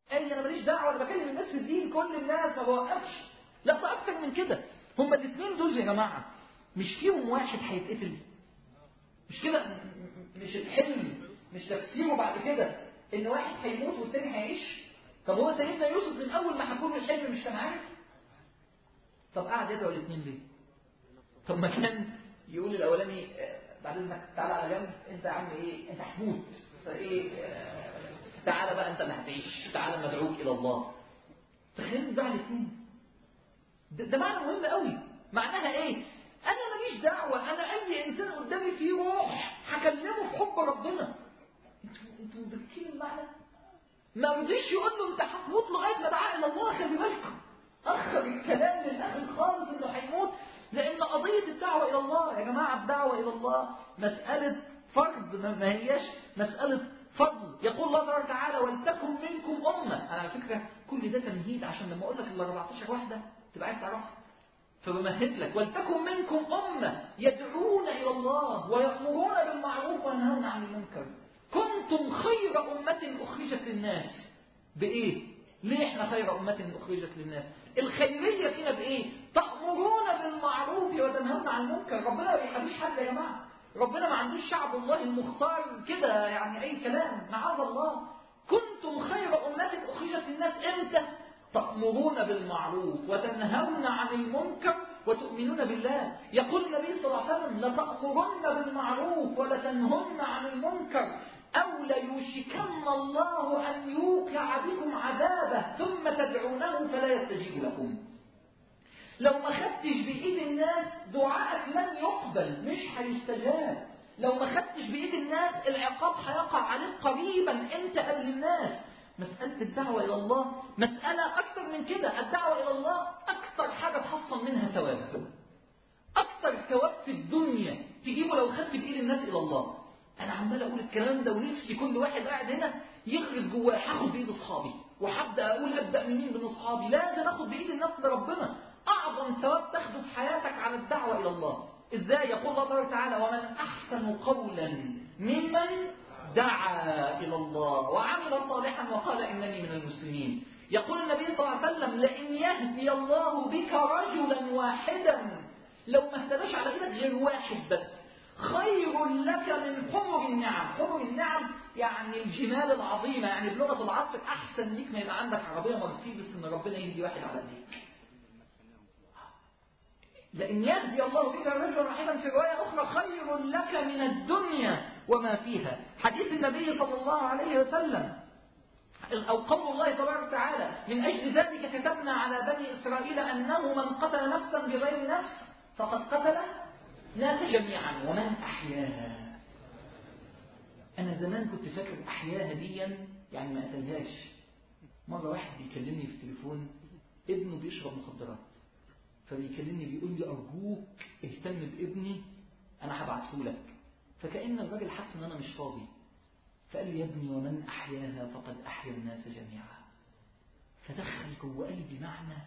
اي انا ماليش دعوه انا بكلم الناس في الدين كل الناس ما بوقفش لا ده اكتر من كده هما الاثنين دول يا جماعه مش فيهم واحد هيتقتل مش كده مش الحلم مش تفسيره بعد كده ان واحد هيموت والتاني هيعيش طب هو سيدنا يوسف من اول ما هكون الحلم مش كان عارف طب قعد يدعو الاثنين ليه طب ما كان يقول الاولاني بعد اذنك تعالى على جنب انت يا عم ايه انت هتموت فايه تعالى بقى انت اللي هتعيش تعالى مدعوك الى الله تخيل ده الاثنين ده, ده معنى مهم قوي معناها ايه انا ماليش دعوه انا اي انسان قدامي فيه روح هكلمه في حب ربنا انتوا انتوا مدركين المعنى ما رضيش يقول له انت هتموت لغايه ما دعا الى الله خلي بالكم اخر الكلام للاخر خالص انه هيموت لان قضيه الدعوه الى الله يا جماعه الدعوه الى الله مساله فرض ما هياش مساله فضل يقول الله تبارك وتعالى ولتكن منكم امه انا على فكره كل ده تمهيد عشان لما اقول لك ال 14 واحده تبقى عايز تعرفها فبمهد لك ولتكن منكم امه يدعون الى الله ويامرون بالمعروف وينهون عن المنكر كنتم خير امه اخرجت للناس بايه ليه احنا خير أمة أخرجت للناس الخيرية فينا بإيه تأمرون بالمعروف وتنهون عن المنكر ربنا ما بيحبش حد يا جماعة ربنا ما عندوش شعب الله المختار كده يعني أي كلام معاذ الله كنتم خير أمة أخرجت للناس إمتى تأمرون بالمعروف وتنهون عن المنكر وتؤمنون بالله يقول النبي صلى الله عليه وسلم لتأمرن بالمعروف ولتنهن عن المنكر أو ليوشكن الله أن يوقع بكم عذابه ثم تدعونه فلا يستجيب لكم لو ما خدتش بإيد الناس دعائك لن يقبل مش هيستجاب لو ما خدتش بإيد الناس العقاب هيقع عليك قريبا أنت قبل الناس مسألة الدعوة إلى الله مسألة أكثر من كده الدعوة إلى الله أكثر حاجة تحصل منها ثواب أكثر ثواب في الدنيا تجيبه لو خدت بإيد الناس إلى الله أنا عمال أقول الكلام ده ونفسي كل واحد قاعد هنا يغرس جواه هاخد بإيد أصحابي وهبدأ أقول أبدأ منين من أصحابي لازم آخد بإيد الناس لربنا أعظم ثواب تاخده في حياتك على الدعوة إلى الله إزاي يقول الله تبارك وتعالى ومن أحسن قولا ممن دعا إلى الله وعمل صالحا وقال إنني من المسلمين يقول النبي صلى الله عليه وسلم لئن يهدي الله بك رجلا واحدا لو ما اهتداش على ايدك غير واحد بس خير لك من حمر النعم حمر النعم يعني الجمال العظيمة يعني بلغة العصر أحسن ليك ما يبقى عندك عربية مرسيدس إن ربنا يهدي واحد على ايديك لأن يهدي الله بك رجلا واحدا في رواية أخرى خير لك من الدنيا وما فيها حديث النبي صلى الله عليه وسلم أو قول الله تبارك وتعالى من أجل ذلك كتبنا على بني إسرائيل أنه من قتل نفسا بغير نفس فقد قتل ناس جميعا ومن أحياها أنا زمان كنت فاكر أحياها ديا يعني ما قتلهاش مرة واحد بيكلمني في التليفون ابنه بيشرب مخدرات فبيكلمني بيقول لي أرجوك اهتم بابني أنا هبعته لك فكأن الراجل حس إن أنا مش فاضي فقال لي يا ابني ومن أحياها فقد أحيا الناس جميعا فدخل جوه قلبي معنى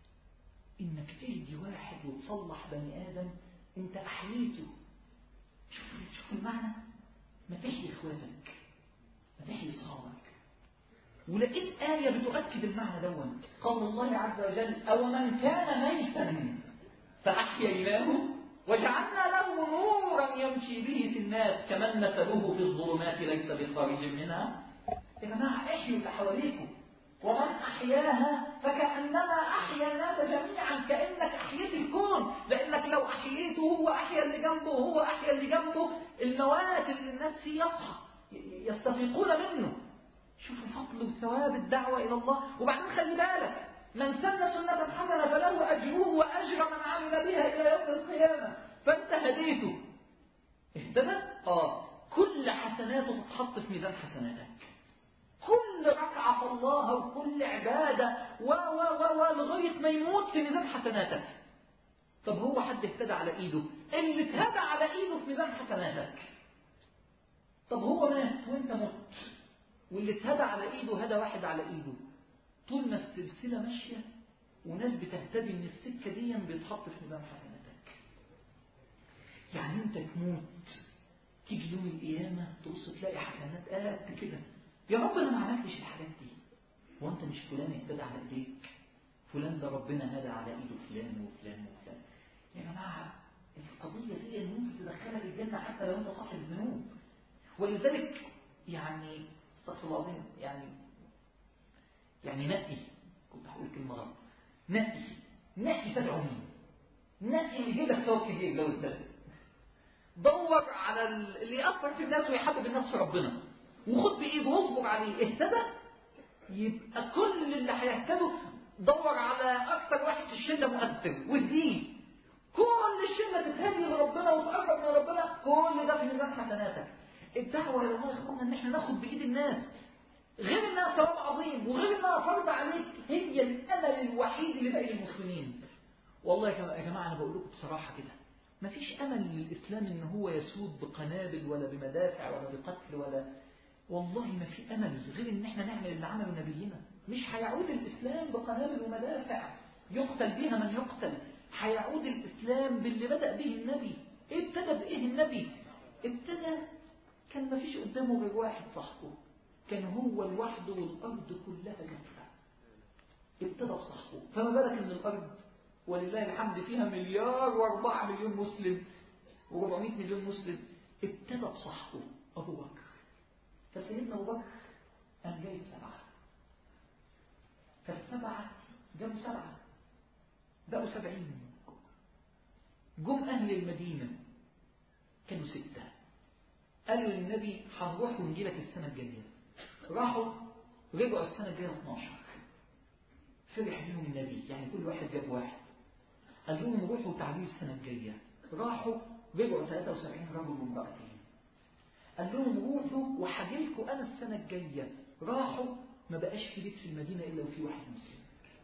إنك تهدي واحد وتصلح بني آدم أنت أحييته شوف شوف المعنى ما تحيي إخواتك ما تحيي أصحابك ولقيت آية بتؤكد المعنى دون قول الله عز وجل أو من كان ميتا فأحييناه وجعلنا له نورا يمشي به في الناس كمن مثله في الظلمات ليس بخارج منها يا جماعة احيوا اللي حواليكم ومن أحياها فكأنما أحيا الناس جميعا كأنك أحييت الكون لأنك لو أحييته هو أحيا اللي جنبه وهو أحيا اللي جنبه الموات اللي الناس فيه يصحى يستفيقون منه شوفوا فضل وثواب الدعوة إلى الله وبعدين خلي بالك من سن سنة حسنة فله أجره وأجر من عمل بها إلى يوم القيامة فأنت هديته اهتدى؟ آه كل حسناته تتحط في ميزان حسناتك كل ركعة صلاها وكل عبادة و و و و لغاية ما يموت في ميزان حسناتك طب هو حد اهتدى على ايده اللي اتهدى على ايده في ميزان حسناتك طب هو مات وانت مت واللي اتهدى على ايده هدى واحد على ايده طول ما السلسلة ماشية وناس بتهتدي من السكة دي بيتحط في ميزان حسناتك يعني انت تموت تيجي يوم القيامة تبص تلاقي حسنات قد كده يا رب انا ما عملتش الحاجات دي هو انت مش فلان اهتدى على ايديك فلان ده ربنا هدى على ايده فلان وفلان وفلان يا جماعه القضيه دي ان انت تدخلك الجنه حتى لو انت صاحب ذنوب ولذلك يعني استغفر الله العظيم يعني يعني نقي كنت هقول كلمه غلط نقي نقي تدعو مين نقي اللي يجيب لك ثواب كبير لو اتبدل دور على اللي يأثر في الناس ويحبب الناس في ربنا وخد بإيده واصبر عليه اهتدى يبقى كل اللي هيهتدوا دور على أكثر واحد في الشلة مؤثر واهديه كل الشلة تتهدي لربنا وتقرب من ربنا كل ده في ميزان حسناتك الدعوة يا الله يا اخوانا ان احنا ناخد بإيد الناس غير انها ثواب عظيم وغير انها فرض عليك هي الامل الوحيد اللي باقي للمسلمين والله يا جماعه انا بقول لكم بصراحه كده ما فيش امل للاسلام ان هو يسود بقنابل ولا بمدافع ولا بقتل ولا والله ما في امل غير ان احنا نعمل اللي عمله نبينا مش هيعود الاسلام بقنابل ومدافع يقتل بها من يقتل هيعود الاسلام باللي بدا به النبي ابتدى بايه النبي ابتدى كان ما فيش قدامه غير واحد صاحبه كان هو لوحده والارض كلها جنبه ابتدى بصاحبه فما بالك ان الارض ولله الحمد فيها مليار واربعة مليون مسلم و400 مليون مسلم ابتدى بصاحبه ابو بكر فسيدنا ابو بكر قام جايب سبعه فالسبعه جابوا سبعه بقوا سبعين جم اهل المدينه كانوا سته قالوا للنبي هنروح ونجي لك السنه الجايه راحوا رجعوا السنه الجايه 12 فرح بيهم النبي يعني كل واحد جاب واحد قال لهم روحوا تعالوا السنة الجاية راحوا رجعوا 73 رجل وامرأتين قال لهم روحوا وحاجلكوا أنا السنة الجاية راحوا ما بقاش في بيت في المدينة إلا وفي واحد مسلم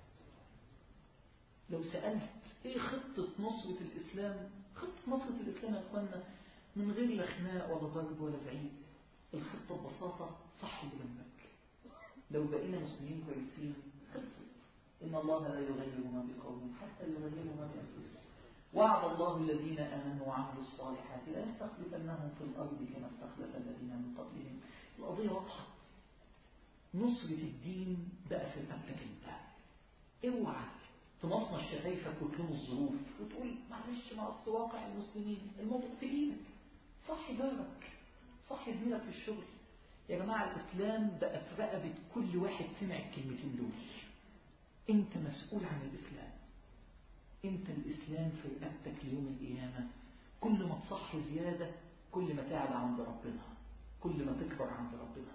لو سألت إيه خطة نصرة الإسلام خطة نصرة الإسلام يا أخوانا من غير لا خناق ولا ضرب ولا زعيق الخطة ببساطة صح اللي جنبك لو بقينا مسلمين كويسين خلصت إن الله لا يغير ما بقوم حتى يغيروا ما بأنفسهم وعد الله الذين آمنوا وعملوا الصالحات لا يستخلفنهم في الأرض كما استخلف الذين من قبلهم القضية واضحة نصرة الدين بقى في رقبتك انت اوعى تمصمص شفايفك وتلوم الظروف وتقول معلش مع واقع المسلمين الموضوع في ايدك صحي جارك صحي زميلك في الشغل يا جماعة الإسلام بقى في رقبة كل واحد سمع الكلمتين دول انت مسؤول عن الاسلام انت الاسلام في رقبتك ليوم القيامه كل ما تصحي زياده كل ما تعلى عند ربنا كل ما تكبر عند ربنا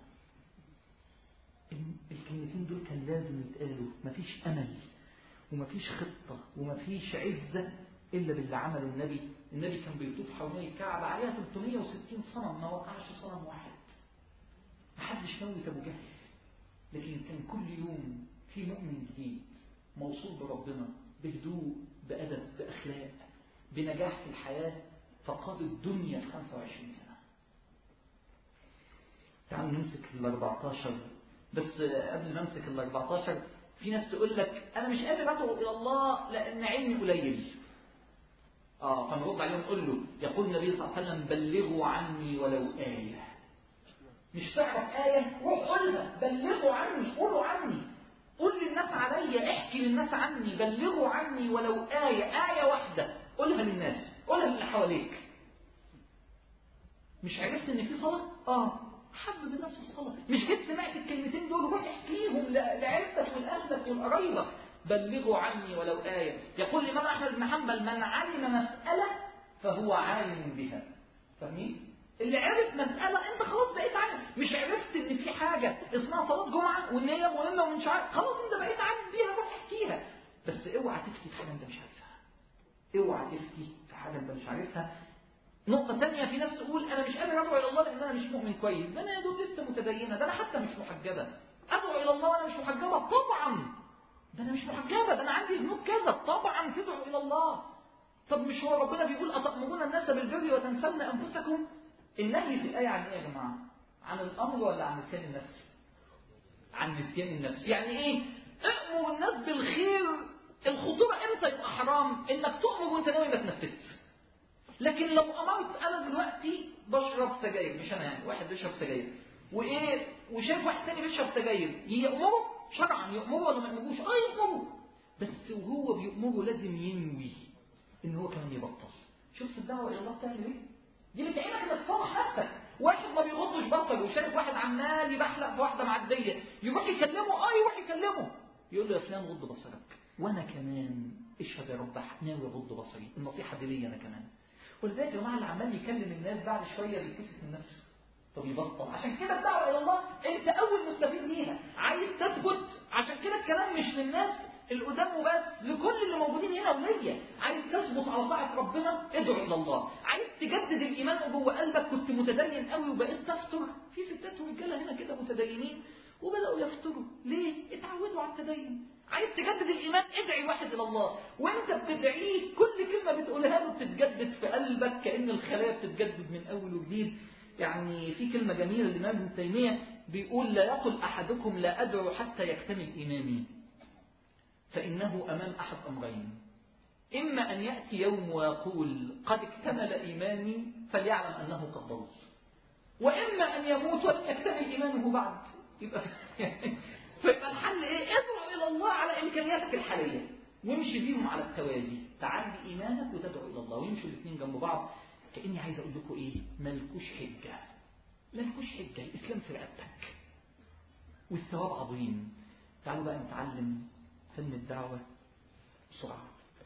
الكلمتين دول كان لازم يتقالوا مفيش امل ومفيش خطه ومفيش عزه الا باللي عمله النبي النبي كان بيطوف حوالين الكعبه عليها 360 صنم ما وقعش صنم واحد محدش موت ابو جهل لكن كان كل يوم في مؤمن جديد موصول بربنا بهدوء بأدب بأخلاق بنجاح في الحياة فقاد الدنيا في 25 سنة تعالوا نمسك ال 14 بس قبل ما امسك ال 14 في ناس تقول لك انا مش قادر ادعو الى الله لان علمي قليل اه فنرد عليهم نقول له يقول النبي صلى الله عليه وسلم بلغوا عني ولو آية مش تعرف آية روح قولها بلغوا عني قولوا عني قول للناس عليا احكي للناس عني بلغوا عني ولو آية آية واحدة قولها للناس قولها للي حواليك مش عرفت ان في صلاة؟ اه حبب الناس في الصلاة مش جيت سمعت الكلمتين دول روح احكيهم لعيلتك ولأهلك ولقرايبك بلغوا عني ولو آية يقول الإمام أحمد بن حنبل من علم مسألة فهو عالم بها فاهمين؟ اللي عرف مسألة انت خلاص بقيت عارف مش عرفت ان في حاجة اسمها صلاة جمعة وان هي مهمة ومش عارف خلاص انت بقيت عارف بيها روح احكيها بس اوعى تفتي في حاجة انت مش عارفها اوعى تفتي في حاجة انت مش عارفها نقطة ثانية في ناس تقول انا مش قادر ادعو الى الله لان انا مش مؤمن كويس ده انا يا دوب لسه متدينة ده انا حتى مش محجبة ادعو الى الله وانا مش محجبة طبعا ده انا مش محجبة ده انا عندي ذنوب كذا طبعا تدعو الى الله طب مش هو ربنا بيقول أتأمرون الناس بالبر وتنسون أنفسكم النهي في الآية عن إيه يا جماعة؟ عن الأمر ولا عن نسيان النفس؟ عن نسيان النفس، يعني إيه؟ أمر الناس بالخير الخطورة إمتى يبقى حرام؟ إنك تؤمر وأنت ناوي ما تنفذش. لكن لو أمرت أنا دلوقتي بشرب سجاير مش أنا يعني واحد بيشرب سجاير وإيه وشايف واحد تاني بيشرب سجاير يأمره؟ شرعا يأمره ولا ما يأمروش اه يأمره بس وهو بيأمره لازم ينوي ان هو كمان يبطل شفت الدعوة الى الله بتعمل ايه دي بتعينك انك تصلح نفسك واحد ما بيغضش بصره وشايف واحد عمال يبحلق في واحده معديه يروح يكلمه اه يروح يكلمه يقول له يا فلان غض بصرك وانا كمان اشهد يا رب ناوي اغض بصري النصيحه دي ليا انا كمان ولذلك يا جماعه اللي عمال يكلم الناس بعد شويه بيتكسف من نفسه طب يبطل عشان كده الدعوه الى الله انت اول مستفيد ليها عايز تثبت عشان كده الكلام مش للناس القدام وبس لكل اللي موجودين هنا وليا عايز تثبت على طاعه ربنا ادعو الى الله عايز تجدد الايمان جوه قلبك كنت متدين قوي وبقيت تفطر في ستات ورجاله هنا كده متدينين وبداوا يفطروا ليه اتعودوا على التدين عايز تجدد الايمان ادعي واحد الى الله وانت بتدعيه كل كلمه بتقولها له بتتجدد في قلبك كان الخلايا بتتجدد من اول وجديد يعني في كلمه جميله للامام ابن تيميه بيقول لا يقل احدكم لا ادعو حتى يكتمل ايماني فإنه أمام أحد أمرين إما أن يأتي يوم ويقول قد اكتمل إيماني فليعلم أنه قد ضل وإما أن يموت ولم يكتمل إيمانه بعد يبقى فيبقى الحل إيه؟ ادعو إلى الله على إمكانياتك الحالية وامشي بيهم على التوازي تعلي إيمانك وتدعو إلى الله ويمشوا الاثنين جنب بعض كأني عايز أقول لكم إيه ملكوش حجة ملكوش حجة الإسلام في رقبتك والثواب عظيم تعالوا بقى نتعلم فن الدعوة بسرعة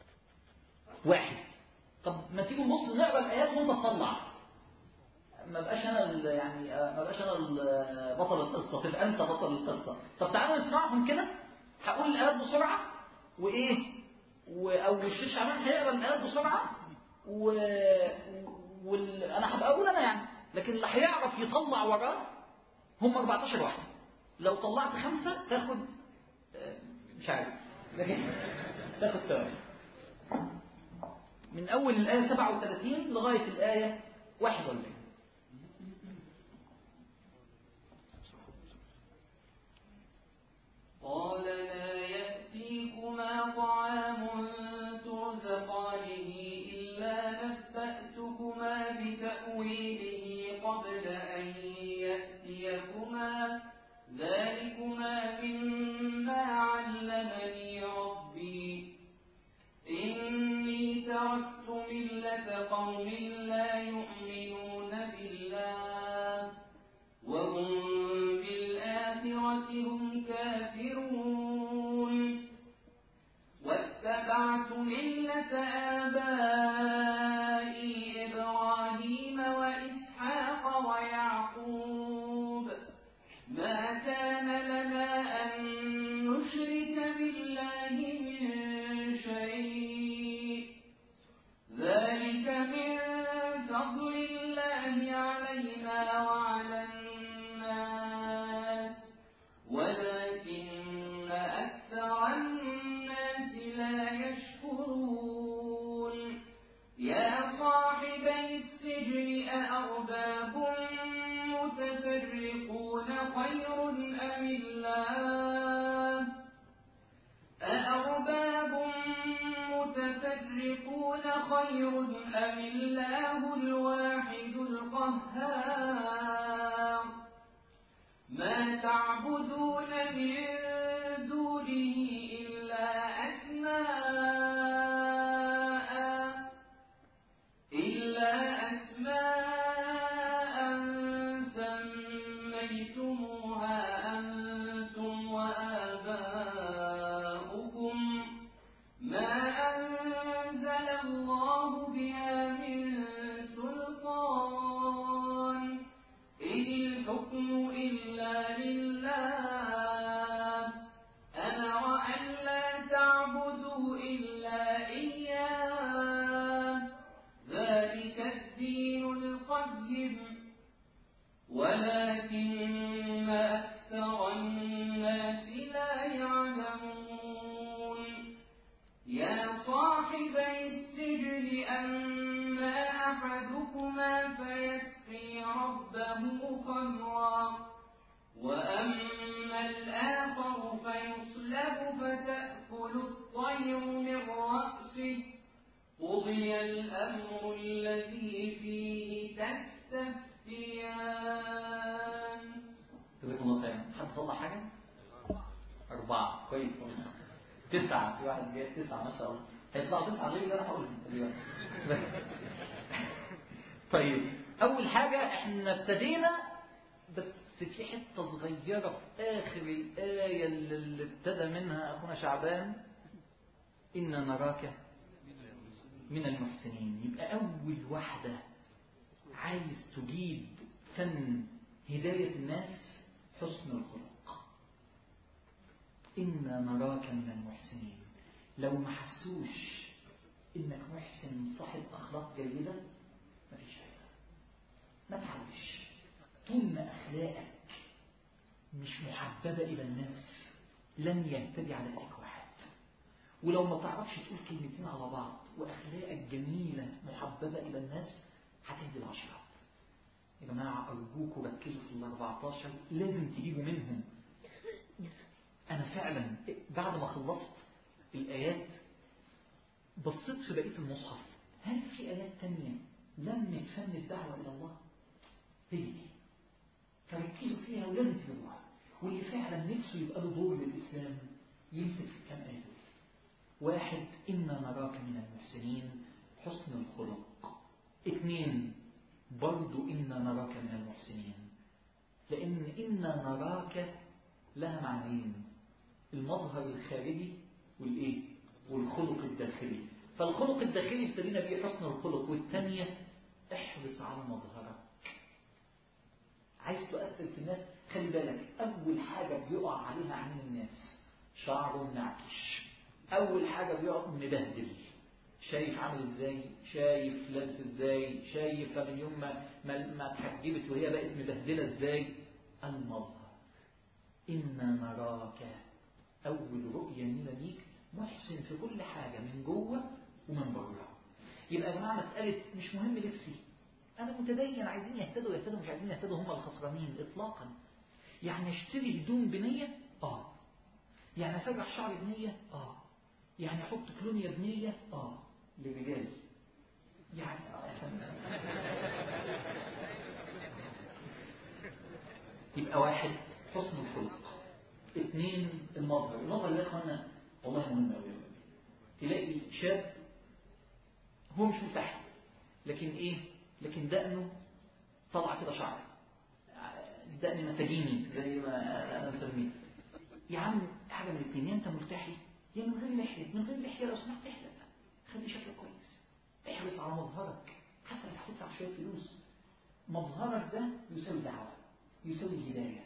واحد طب ما تيجي نبص نقرا الآيات وانت تطلع ما بقاش انا يعني ما بقاش انا بطل القصه تبقى انت بطل القصه طب تعالوا نسمعهم كده هقول الايات بسرعه وايه و... او الشيخ عمان هيقرا الايات بسرعه و... وال... انا هبقى اقول انا يعني لكن اللي هيعرف يطلع وراه هم 14 واحده لو طلعت خمسه تاخد مش عارف لكن تاخد ثواب من أول الآية 37 لغاية الآية 41 قال لا يأتيكما طعام ترزقانه إلا نبأتكما بتأويله قبل أن يأتيكما ذلكما مما علمني ربي إني تركت ملة قوم لا يؤمنون بالله وهم بالآخرة هم كافرون واتبعت ملة آبائي إبراهيم وإسحاق ويعقوب ما كان لنا أن نشرك بالله من شيء ذلك من فضل الله علينا وعلى الناس ولكن أكثر الناس لا يشكرون يا صاحبي السجن أأرباب متفرقون خير أم الله أأرباب متفرقون خير أم الله الواحد القهار ما تعبدون من دونه إلا أسماء إلا أسماء سميتموها أنتم وآباؤكم ما أنزل الله بها من سلطان إن الحكم إلا لله أمر أن لا تعبدوا إلا إياه ذلك الدين القيم ولكن أكثر الناس لا يعلمون يا صاحبي السجن أما أحدكما فيسقي ربه خمرا وأما الآخر فيصلب فتأكل الطير من رأسه قضي الأمر الذي فيه تستفتيان جزاكم الله خيرا حد طلع حاجة؟ أربعة كويس تسعة في واحد جاي تسعة ما شاء الله هيطلعوا تسعة غير اللي أنا هقولهم دلوقتي طيب أول حاجة إحنا ابتدينا بس في حتة صغيرة في آخر الآية اللي ابتدى منها أخونا شعبان إنا نراك من المحسنين يبقى أول واحدة عايز تجيب فن هداية الناس حسن الخلق إنا نراك من المحسنين لو ما حسوش إنك محسن صاحب أخلاق جيدة مفيش فايدة ما تحاولش طول ما أخلاقك مش محببة إلى الناس لن يهتدي على إيديك واحد ولو ما تعرفش تقول كلمتين على بعض وأخلاقك جميلة محببة إلى الناس هتهدي العشرات يا جماعة أرجوكم ركزوا في ال 14 لازم تجيبوا منهم أنا فعلا بعد ما خلصت الآيات بصيت في بقية المصحف هل في آيات تانية لم فن الدعوة إلى الله؟ هي دي فركزوا فيها ولازم تجيبوها واللي فعلا نفسه يبقى له دور للإسلام يمسك في الكام آية دول واحد إنا نراك من المحسنين حسن الخلق اثنين برضو إنا نراك من المحسنين لأن إنا نراك لها معنيين المظهر الخارجي والإيه والخلق الداخلي فالخلق الداخلي ابتدينا بيه حسن الخلق والثانية احرص على مظهرك عايز تؤثر في الناس خلي بالك أول حاجة بيقع عليها عين الناس شعره منعكش أول حاجة بيقع مبهدل شايف عامل ازاي شايف لابس ازاي شايفه من يوم ما ما, ما اتحجبت وهي بقت مبهدله ازاي المظهر انا نراك اول رؤيه لينا ليك محسن في كل حاجه من جوه ومن بره يبقى يا جماعه مساله مش مهم لبسي انا متدين عايزين يهتدوا يهتدوا مش عايزين يهتدوا هم الخسرانين اطلاقا يعني اشتري هدوم بنيه اه يعني اسرح شعري بنيه اه يعني احط كلونيا بنيه اه للرجال يعني يبقى واحد حسن الخلق اثنين المظهر المظهر ده يا اخوانا والله مهم قوي تلاقي شاب هو مش ملتحي لكن ايه لكن دقنه طلع كده شعر دقن مساجيني زي ما انا بسميه يا عم حاجه من الاثنين يا انت ملتحي يا من غير لحيه من غير لحيه لو سمحت احلق خلي شكلك كويس احرص على مظهرك حتى لو هتدفع شويه فلوس مظهرك ده يساوي دعوه يساوي هدايه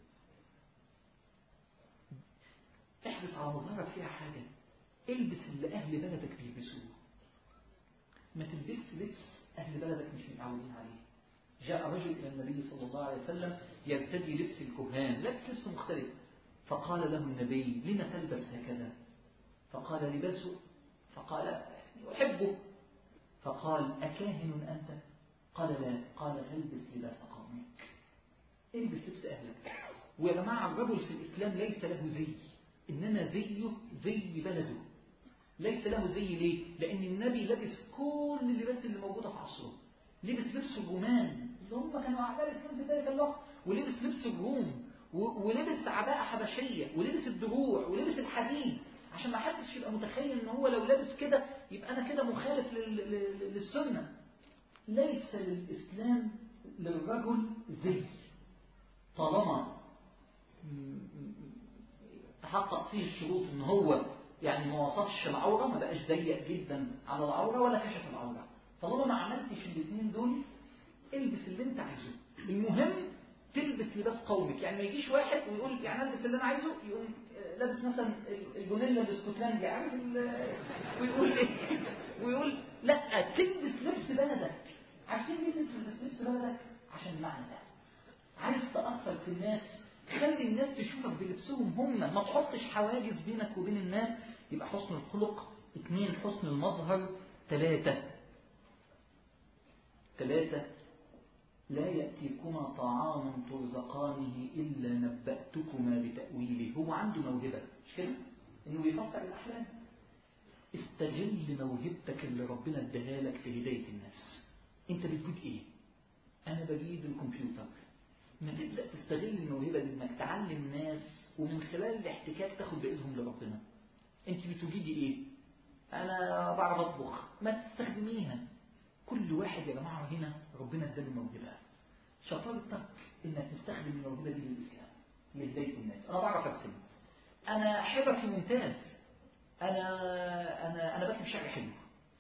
احرص على مظهرك فيها حاجه البس اللي اهل بلدك بيلبسوه ما تلبسش لبس اهل بلدك مش متعودين عليه جاء رجل الى النبي صلى الله عليه وسلم يرتدي لبس الكهان لبس لبس مختلف فقال له النبي لم تلبس هكذا فقال لباسه فقال أحبه فقال أكاهن أنت قال لا قال فالبس لباس قومك البس لبس أهلك ويا جماعة الرجل في الإسلام ليس له زي إنما زيه زي بلده ليس له زي ليه لأن النبي لبس كل اللباس اللي موجودة في عصره لبس لبس الرومان اللي هم كانوا أعداء الإسلام في ذلك الوقت ولبس لبس الروم ولبس عباءة حبشية ولبس الدروع ولبس الحديد عشان ما حدش يبقى متخيل ان هو لو لابس كده يبقى انا كده مخالف للسنة ليس للإسلام للرجل زي طالما تحقق فيه الشروط ان هو يعني ما وصفش العورة ما بقاش ضيق جدا على العورة ولا كشف العورة طالما ما عملتش الاثنين دول البس اللي انت عايزه المهم تلبس لباس قومك يعني ما يجيش واحد ويقول يعني البس اللي انا عايزه يقوم لابس مثلا الجونيلا الاسكتلندي عارف ويقول ايه ويقول لا تلبس لبس بلدك عارفين ليه تلبس لبس بلدك عشان المعنى ده عايز تاثر في الناس خلي الناس تشوفك بلبسهم هم ما تحطش حواجز بينك وبين الناس يبقى حسن الخلق اثنين حسن المظهر ثلاثة ثلاثة لا يأتيكما طعام ترزقانه إلا نبأتكما بتأويله هو عنده موهبة مش كده؟ إنه بيفسر الأحلام استغل موهبتك اللي ربنا اداها لك في هداية الناس أنت بتجيب إيه؟ أنا بجيب الكمبيوتر ما تبدأ تستغل الموهبة دي انك تعلم ناس ومن خلال الاحتكاك تاخد بإيدهم لربنا انت بتوجدي ايه انا بعرف اطبخ ما تستخدميها كل واحد يا جماعة هنا ربنا اداله موهبة شطارتك انك تستخدم الموهبة دي للإسلام لهداية الناس انا بعرف ارسم انا حرفي ممتاز انا انا انا بكتب شعر حلو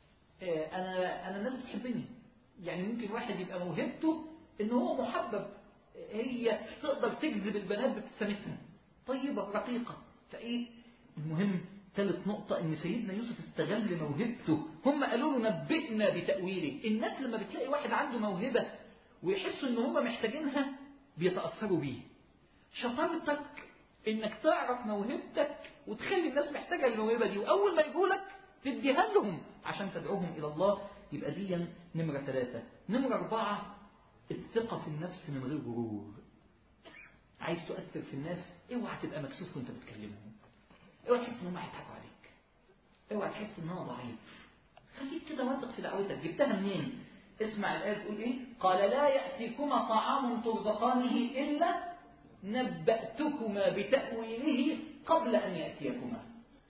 انا انا الناس بتحبني يعني ممكن واحد يبقى موهبته ان هو محبب هي تقدر تجذب البنات بابتسامتها طيبة رقيقة فايه المهم ثالث نقطة ان سيدنا يوسف استغل موهبته هم قالوا له نبئنا بتأويله الناس لما بتلاقي واحد عنده موهبة ويحسوا ان هم محتاجينها بيتأثروا بيه شطارتك انك تعرف موهبتك وتخلي الناس محتاجة الموهبة دي واول ما يقولك تديها لهم عشان تدعوهم الى الله يبقى دي نمرة ثلاثة نمرة اربعة الثقة في النفس من غير غرور عايز تؤثر في الناس اوعى تبقى مكسوف وانت بتكلمهم اوعى تحس ان هم هيضحكوا عليك اوعى تحس ان هو ضعيف خليك كده واثق في دعوتك جبتها منين اسمع الآية تقول ايه قال لا يأتيكما طعام ترزقانه إلا نبأتكما بتأويله قبل أن يأتيكما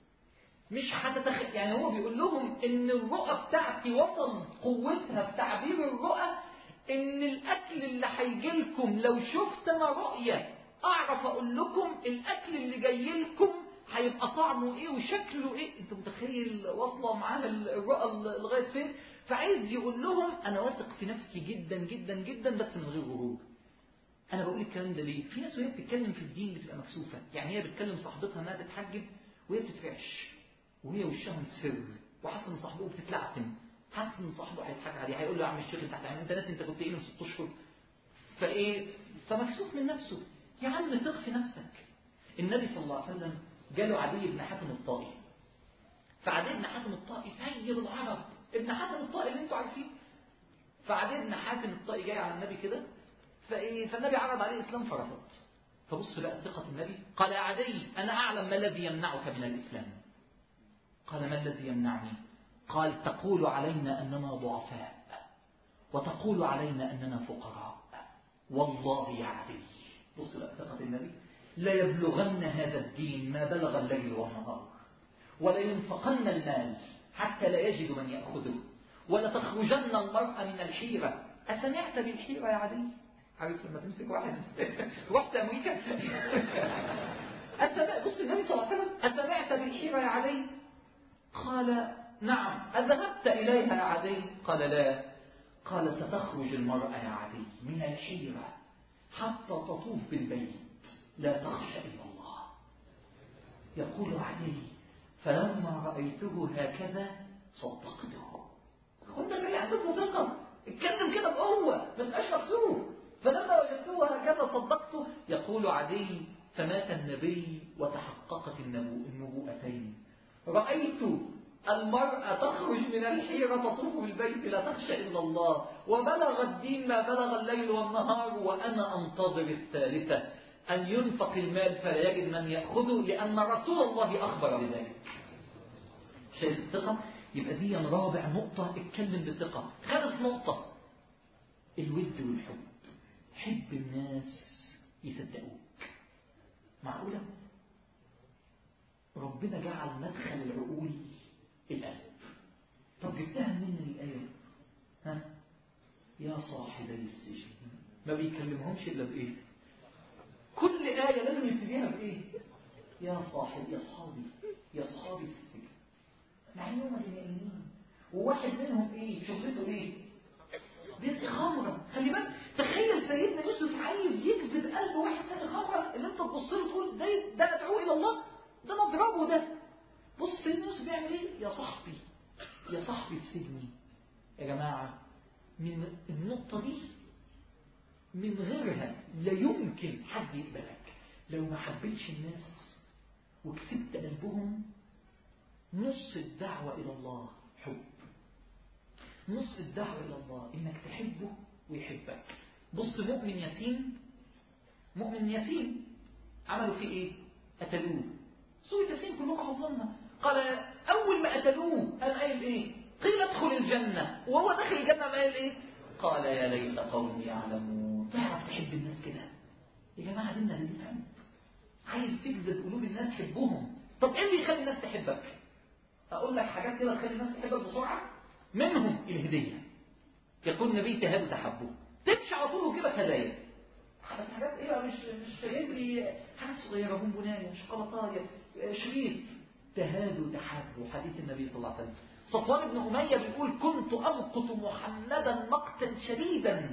مش هتتخ... يعني هو بيقول لهم ان الرؤى بتاعتي وصل قوتها في تعبير الرؤى ان الاكل اللي هيجي لكم لو شفت انا رؤيه اعرف اقول لكم الاكل اللي جاي لكم هيبقى طعمه ايه وشكله ايه انت متخيل واصله معاها الرؤى لغايه فين فعايز يقول لهم انا واثق في نفسي جدا جدا جدا بس من غير غرور انا بقول الكلام ده ليه في ناس وهي بتتكلم في الدين بتبقى مكسوفه يعني هي بتكلم صاحبتها انها تتحجب وهي بتترعش وهي وشها سر وحاسه ان صاحبه بتتلعثم حاسس ان صاحبه هيضحك عليه هيقول له يا عم الشيخ انت هتعمل انت ناسي انت كنت ايه من ست اشهر فايه فمكسوف من نفسه يا عم ثق في نفسك النبي صلى الله عليه وسلم جاله عدي بن حاتم الطائي فعدي بن حاتم الطائي سيد العرب ابن حاتم الطائي اللي انتوا عارفين فعدي بن حاتم الطائي جاي على النبي كده فايه فالنبي عرض عليه الاسلام فرفض فبص بقى ثقة النبي قال يا عدي أنا أعلم ما الذي يمنعك من الإسلام قال ما الذي يمنعني قال تقول علينا أننا ضعفاء وتقول علينا أننا فقراء والله يا عدي بص بقى ثقة النبي لا يبلغن هذا الدين ما بلغ الليل والنهار ولا ينفقن المال حتى لا يجد من يأخذه ولا تخرجن المرأة من الحيرة أسمعت بالحيرة يا عدي عارف لما تمسك واحد رحت أمريكا أسمع بص النبي صلى الله عليه وسلم أسمعت بالحيرة يا عدي قال نعم أذهبت إليها يا عدي قال لا قال ستخرج المرأة يا عدي من الحيرة حتى تطوف بالبيت لا تخشى إلا الله يقول عدي فلما رأيته هكذا صدقته خد بالك عندكم ثقة اتكلم كده بقوة ما تبقاش مكسوف فلما وجدته هكذا صدقته يقول عدي فمات النبي وتحققت النبوءتين رأيت المرأة تخرج من الحيرة تطوف بالبيت لا تخشى إلا الله وبلغ الدين ما بلغ الليل والنهار وأنا أنتظر الثالثة أن ينفق المال فلا يجد من يأخذه لأن رسول الله أخبر بذلك شايف الثقة يبقى دي رابع نقطة اتكلم بثقة خامس نقطة الود والحب حب الناس يصدقوك معقولة ربنا جعل مدخل العقول القلب طب جبتها منين الآية ها يا صاحبي السجن ما بيكلمهمش إلا بإيه كل آية لازم يبتديها بإيه يا صاحب يا صحابي يا صحابي في السجن مع انهم مدنيين وواحد منهم ايه شغلته ايه بيسقي خمره خلي بالك تخيل سيدنا يوسف عايز يجذب قلب واحد ساقي خمره اللي انت تبص له تقول ده ده ادعوه الى الله ده انا اضربه ده بص سيدنا يوسف بيعمل ايه يا صاحبي يا صاحبي في سجني يا جماعه من النقطه دي من غيرها لا يمكن حد يقبلك لو ما حبيتش الناس وكسبت قلبهم نص الدعوة إلى الله حب نص الدعوة إلى الله إنك تحبه ويحبك بص مؤمن يتيم مؤمن يتيم عملوا فيه إيه قتلوه سورة ياسين كلكم حافظينها قال أول ما قتلوه قال قايل إيه قيل ادخل الجنة وهو داخل الجنة ما قال إيه قال يا ليت قومي يعلمون تعرف تحب الناس كده يا جماعة ديننا دين حب عايز تجذب قلوب الناس حبهم طب ايه اللي يخلي الناس تحبك اقول لك حاجات كده تخلي الناس تحبك بسرعة منهم الهدية يقول النبي تهاب تحبه تمشي على طول وجيبك هدايا بس حاجات ايه بقى مش مش جايب لي حاجات صغيره بونبونايه شوكولاتايه شريط تهادوا تحابوا حديث النبي صلى الله عليه وسلم صفوان بن اميه بيقول كنت امقت محمدا مقتا شديدا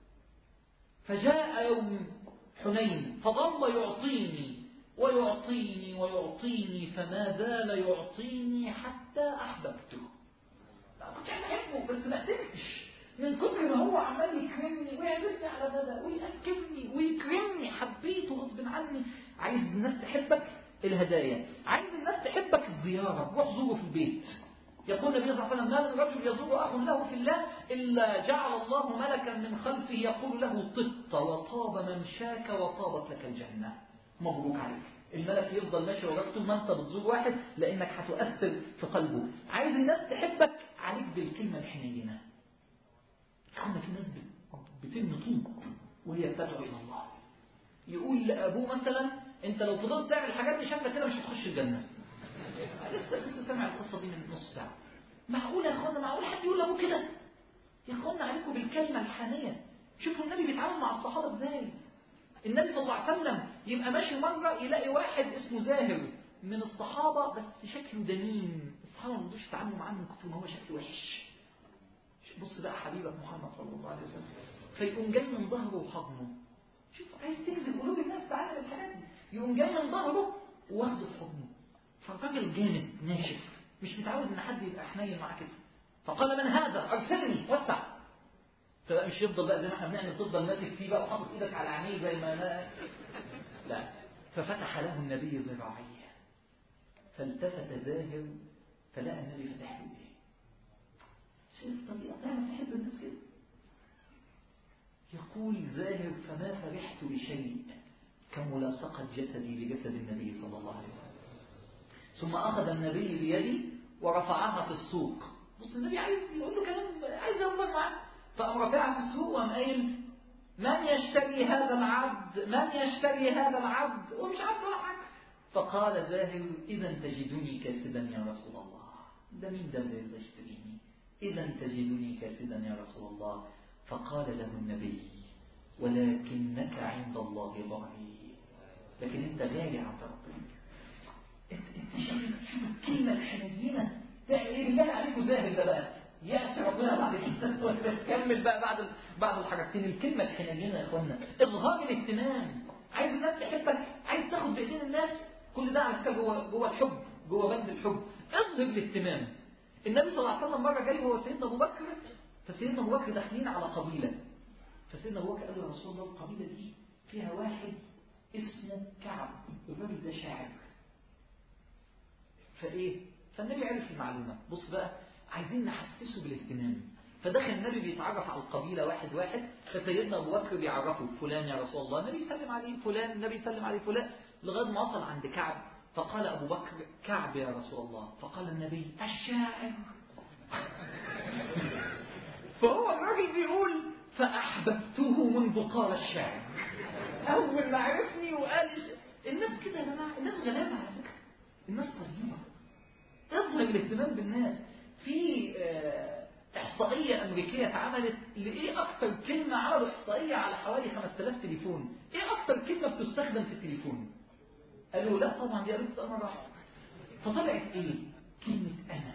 فجاء يوم حنين فظل يعطيني ويعطيني ويعطيني فما زال يعطيني حتى احببته لا كنت احبه بس ما قدرتش من كتر ما هو عمال يكرمني ويعزمني على غدا ويأكلني ويكرمني حبيته غصب عني عايز الناس تحبك الهدايا عايز الناس تحبك الزيارة روح زوره في البيت يقول النبي صلى الله عليه وسلم ما من رجل يزور أخ له في الله إلا جعل الله ملكا من خلفه يقول له طبت وطاب ممشاك وطابت لك الجنة مبروك عليك الملك يفضل ماشي وراك طول ما انت بتزور واحد لانك هتؤثر في قلبه عايز الناس تحبك عليك بالكلمه الحنينه اخوانا في ناس بترمي طوب وهي بتدعو الى الله يقول لابوه مثلا انت لو فضلت تعمل الحاجات دي شكلك كده مش هتخش الجنه لسه لسه سامع القصه دي من نص ساعه معقول يا اخوانا معقول حد يقول لابوه كده يا اخوانا عليكم بالكلمه الحانيه شوفوا النبي بيتعامل مع الصحابه ازاي النبي صلى الله عليه وسلم يبقى ماشي مره يلاقي واحد اسمه زاهر من الصحابه بس شكله دميم الصحابه ما رضوش يتعاملوا معاه من كتر ما هو شكله وحش بص بقى حبيبك محمد صلى الله عليه وسلم فيقوم جاي من ظهره وحضنه شوف عايز تجذب قلوب الناس تعالى الحاجات دي يقوم جاي من ظهره واخده في حضنه فالراجل جامد ناشف مش متعود ان حد يبقى حنين معاه كده فقال من هذا ارسلني وسع فبقى مش يفضل بقى زي ما احنا بنعمل تفضل ماسك فيه بقى وحاطط ايدك على عينيه زي ما لا لا ففتح له النبي ذراعيه فالتفت زاهر فلقى النبي فتح له ايه شوف طريقة تعرف تحب الناس كده يقول زاهر فما فرحت بشيء كملاصقة جسدي لجسد النبي صلى الله عليه وسلم ثم أخذ النبي بيدي ورفعها في السوق بص النبي عايز يقول له كلام عايز يهزر معاه فقام رافعها في السوق وقام قايل من يشتري هذا العبد من يشتري هذا العبد ومش عبد ولا حاجه فقال زاهر اذا تجدني كاسدا يا رسول الله ده مين ده اللي يشتريني اذا تجدني كاسدا يا رسول الله فقال له النبي ولكنك عند الله ضعيف لكن انت غالي عند ربنا انت انت شوف الكلمه الحنينه تعمل ايه بالله عليكم زاهر ده بقى يأتي ربنا بعد كده كمل بقى بعد بعد الحاجتين الكلمة الحنينة يا اخوانا اظهار الاهتمام عايز الناس تحبك عايز تاخد بايدين الناس كل ده على فكره جوه جوه الحب جوه بند الحب اظهر الاهتمام النبي صلى الله عليه وسلم مره جاي هو سيدنا ابو بكر فسيدنا ابو بكر داخلين على قبيله فسيدنا ابو بكر قال له يا رسول الله القبيله دي فيها واحد اسمه كعب الراجل ده شاعر فايه فالنبي عرف المعلومه بص بقى عايزين نحسسه بالاهتمام فدخل النبي بيتعرف على القبيلة واحد واحد فسيدنا أبو بكر بيعرفه فلان يا رسول الله النبي يسلم عليه فلان النبي يسلم عليه فلان لغاية ما وصل عند كعب فقال أبو بكر كعب يا رسول الله فقال النبي الشاعر فهو الراجل بيقول فأحببته منذ قال الشاعر أول ما عرفني وقال الناس كده يا جماعة الناس غلابة على فكرة الناس طيبة اظهر الاهتمام بالناس في إحصائية أمريكية اتعملت لإيه أكثر كلمة عملوا إحصائية على حوالي 5000 تليفون إيه أكثر كلمة بتستخدم في التليفون قالوا لا طبعا دي قالت مرة واحدة فطلعت إيه كلمة أنا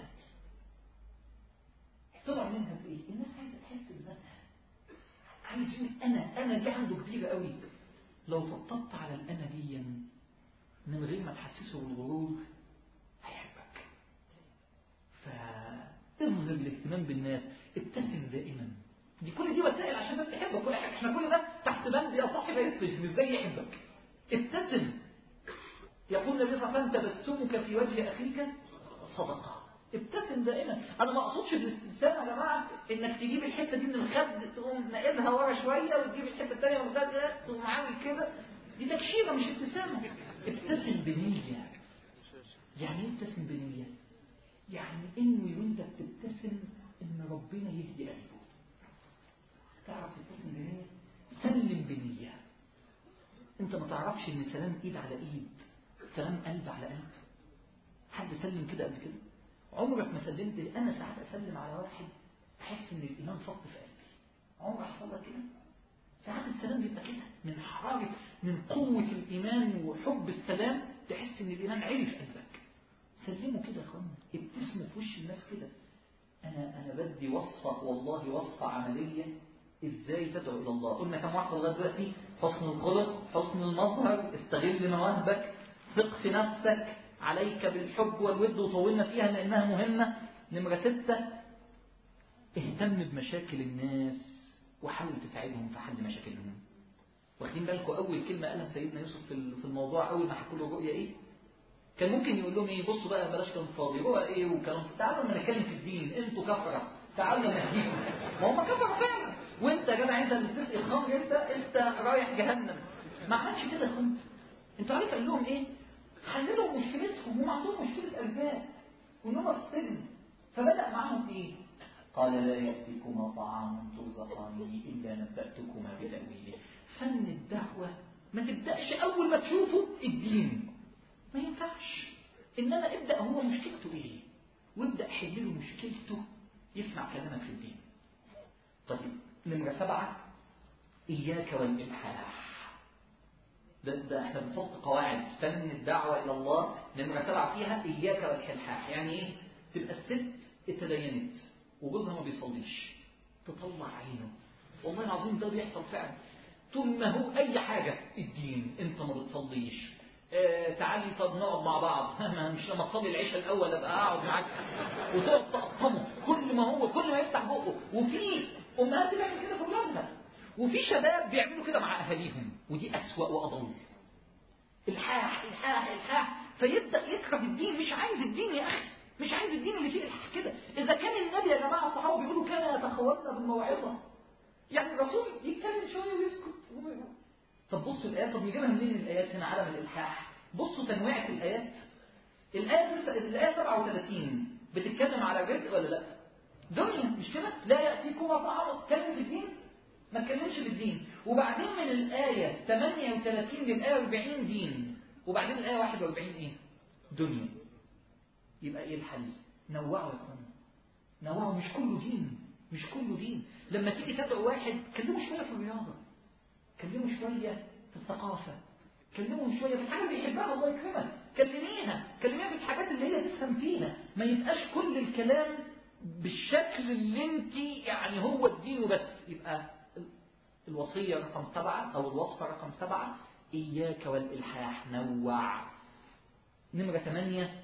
طلع منها في إيه الناس عايزة تحس بذاتها عايز يقول أنا أنا دي عنده كبيرة قوي لو طبطبت على الأنا دي من غير ما تحسسه بالغرور هيحبك ف اظهر الاهتمام بالناس ابتسم دائما دي كل دي وسائل عشان الناس تحبك كل حاجه احنا كل ده تحت بند يا صاحبي يبتسم ازاي يحبك ابتسم يقول النبي صلى الله عليه وسلم تبسمك في وجه اخيك صدقه ابتسم دائما انا ما اقصدش بالاستبسام يا جماعه انك تجيب الحته دي من الخد تقوم نقلها ورا شويه وتجيب الحته الثانيه من الخد تقوم عامل كده دي تكشيره مش ابتسامه ابتسم بنيه يعني ايه ابتسم بنيه يعني انوي وانت بتبتسم ان ربنا يهدي قلبه تعرف تبتسم بنية سلم بنية انت ما تعرفش ان سلام ايد على ايد سلام قلب على قلب حد سلم كده قبل كده عمرك ما سلمت انا ساعات اسلم على واحد احس ان الايمان فط في قلبي عمرك حصل لك كده ساعات السلام بيبقى كده من حرارة من قوة الإيمان وحب السلام تحس إن الإيمان عالي في قلبك سلموا كده يا اخوانا ابتسموا في وش الناس كده أنا أنا بدي وصفة والله وصفة عملية إزاي تدعو إلى الله قلنا كم واحدة لغاية دلوقتي حسن الخلق حسن المظهر استغل مواهبك ثق في نفسك عليك بالحب والود وطولنا فيها لأنها مهمة نمرة ستة اهتم بمشاكل الناس وحاول تساعدهم في حل مشاكلهم واخدين بالكم اول كلمه قالها سيدنا يوسف في الموضوع اول ما حكوا له الرؤيا ايه كان ممكن يقول لهم ايه بصوا بقى بلاش كلام فاضي رؤى ايه وكلام تعالوا ما نتكلم في الدين انتوا كفره تعالوا نهديكم ما هم كفره فعلا وانت يا جدع انت اللي بتسقي الخمر انت انت رايح جهنم ما عملش كده يا اخوانا انتوا عارف قال لهم ايه حللوا مشكلتهم هم عندهم مشكله ارزاق وان هم في السجن فبدا معاهم ايه قال لا يأتيكما طعام ترزقانه إلا نبأتكما بتأويله فن الدعوة ما تبدأش أول ما تشوفه الدين ما ينفعش إنما ابدأ هو مشكلته إيه وابدأ حل له مشكلته يسمع كلامك في الدين طيب نمرة سبعة إياك والإلحاح ده, ده احنا بنحط قواعد فن الدعوة إلى الله نمرة سبعة فيها إياك والإلحاح يعني إيه تبقى الست اتدينت وجوزها ما بيصليش تطلع عينه والله العظيم ده بيحصل فعلا طول ما هو اي حاجه الدين انت ما بتصليش آه تعالي طب نقعد مع بعض مش لما تصلي العشاء الاول ابقى اقعد معاك وتقعد تقطمه كل ما هو كل ما يفتح بقه وفي امهات بتعمل كده في اولادها وفي شباب بيعملوا كده مع اهاليهم ودي اسوأ واضل الحاح الحاح الحاح فيبدا يكره الدين مش عايز الدين يا اخي مش عايز الدين اللي فيه الحق كده إذا كان النبي يا جماعة الصحابة بيقولوا كان يتخوفنا بالموعظة يعني الرسول يتكلم شوية ويسكت طب بصوا الآيات طب نجيبها منين الآيات هنا علم الإلحاح بصوا تنويعة الآيات الآية الآية 37 بتتكلم على الرزق ولا لا؟ دنيا مش كده؟ لا يأتيكم طعام اتكلم في الدين ما اتكلمش في الدين وبعدين من الآية 38 للآية 40 دين وبعدين الآية 41 إيه؟ دنيا يبقى ايه الحل نوعوا يا اخوانا نوعوا مش كله دين مش كله دين لما تيجي تدعو واحد كلمه شويه في الرياضه كلمه شويه في الثقافه كلمه شويه في الحاجه اللي بيحبها الله يكرمك كلميها كلميها في الحاجات اللي هي تفهم فيها ما يبقاش كل الكلام بالشكل اللي انت يعني هو الدين وبس يبقى الوصيه رقم سبعه او الوصفه رقم سبعه اياك والالحاح نوع نمره ثمانيه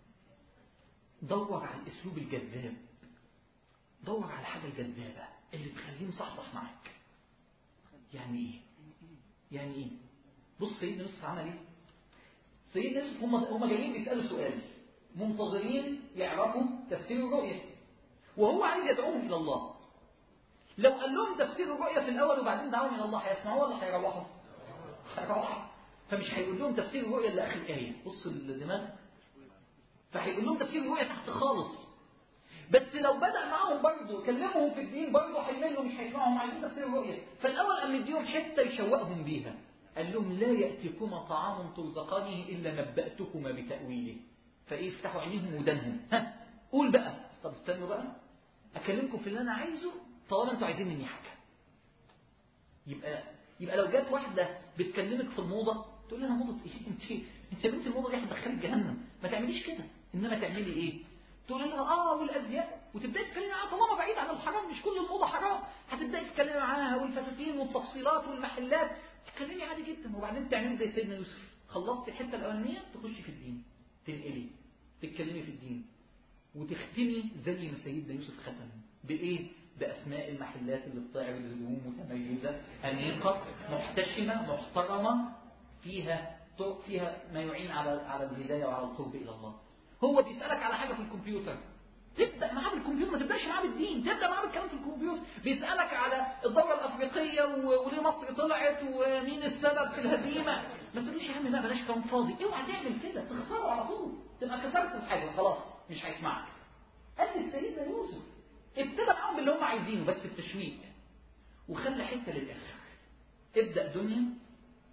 دور على الاسلوب الجذاب دور على الحاجه الجذابه اللي تخليه مصحصح معاك يعني ايه يعني ايه بص سيدنا يوسف عمل ايه سيدنا يوسف هم هم جايين بيسالوا سؤال منتظرين يعرفوا تفسير الرؤيه وهو عايز يدعوهم الى الله لو قال لهم تفسير الرؤيه في الاول وبعدين دعوهم الى الله هيسمعوه ولا هيروحوا هيروحوا فمش هيقول لهم تفسير الرؤيه الا اخر ايه بص الدماغ فهيقول لهم تفسير الرؤية تحت خالص بس لو بدأ معاهم برضه كلمهم في الدين برضه هيملوا مش هيسمعوا هم عايزين تفسير الرؤية فالأول قام مديهم حتة يشوقهم بيها قال لهم لا يأتيكما طعام ترزقانه إلا نبأتكما بتأويله فإيه افتحوا عينيهم ودانهم ها قول بقى طب استنوا بقى أكلمكم في اللي أنا عايزه طالما أنتوا عايزين مني حاجة يبقى يبقى لو جت واحدة بتكلمك في الموضة تقول لها موضة ايه انت انت يا بنت الموضة دي هتدخلك جهنم ما تعمليش كده انما تعملي ايه تقول لها اه والازياء وتبداي تتكلمي معاها طالما بعيد عن الحرام مش كل الموضه حرام هتبداي تتكلمي معاها والفساتين والتفصيلات والمحلات تتكلمي عادي جدا وبعدين تعملي زي سيدنا يوسف خلصتي الحته الاولانيه تخشي في الدين تنقلي تتكلمي في الدين وتختمي زي ما سيدنا يوسف ختم بايه باسماء المحلات اللي بتعرض هدوم متميزه انيقه محتشمه محترمه فيها فيها ما يعين على على الهدايه وعلى القرب الى الله هو بيسالك على حاجه في الكمبيوتر تبدا معاه بالكمبيوتر ما تبداش معاه بالدين تبدا معاه بالكلام في الكمبيوتر بيسالك على الدوره الافريقيه وليه مصر طلعت ومين السبب في الهزيمه ما تقولوش يا عم لا بلاش كلام فاضي اوعى تعمل كده تخسره على طول تبقى كسرت الحاجه خلاص مش هيسمعك قال سيدنا يوسف ابتدى معاهم باللي هم عايزينه بس التشويق وخلى حته للاخر ابدا دنيا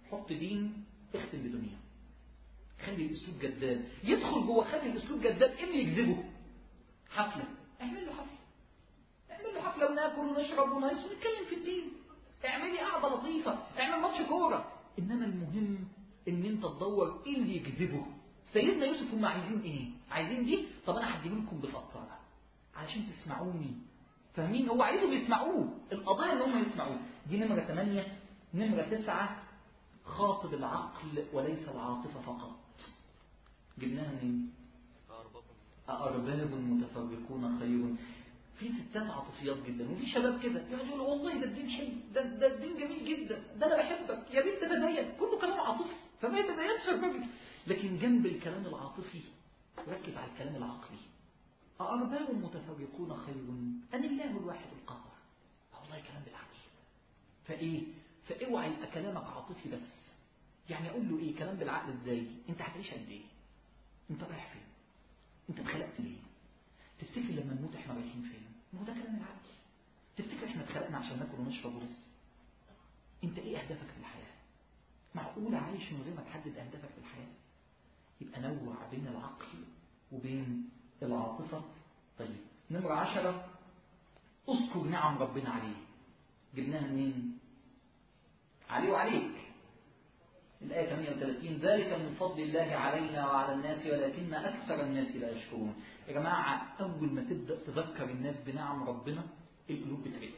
حط دين اختم بدنيا خلي الاسلوب جداد يدخل جوه خلي الاسلوب جداد ايه اللي يجذبه حفله اعمل له حفله اعمل له حفله وناكل ونشرب ونهيص ونتكلم في الدين اعملي قعده لطيفه اعمل ماتش كوره انما المهم ان انت تدور ايه اللي يجذبه سيدنا يوسف هم عايزين ايه عايزين دي طب انا هديه لكم بفطاره علشان تسمعوني فاهمين هو عايزهم يسمعوه القضيه ان هم يسمعوه دي نمره 8 نمره 9 خاطب العقل وليس العاطفه فقط جبناها منين أأرباب متفرقون خير في ستات عاطفيات جدا وفي شباب كده يقعدوا يقولوا والله ده الدين حلو ده ده الدين جميل جدا ده انا بحبك يا بنت ده زيك كله كلام عاطفي فما يتزينش في الراجل لكن جنب الكلام العاطفي ركز على الكلام العقلي أأرباب متفرقون خير أم الله الواحد القهار والله كلام بالعقل فإيه فاوعى يبقى كلامك عاطفي بس يعني أقول له إيه كلام بالعقل إزاي أنت هتعيش قد إيه أنت رايح فين أنت اتخلقت ليه تفتكر لما نموت إحنا رايحين فين ما هو ده كلام العقل تفتكر إحنا اتخلقنا عشان ناكل ونشرب وبس أنت إيه أهدافك في الحياة معقول عايش من غير ما تحدد أهدافك في الحياة يبقى نوع بين العقل وبين العاطفة طيب نمرة عشرة اذكر نعم ربنا عليه جبناها منين عليه وعليك الآية 38 ذلك من فضل الله علينا وعلى الناس ولكن أكثر الناس لا يشكرون يا جماعة أول ما تبدأ تذكر الناس بنعم ربنا القلوب بترد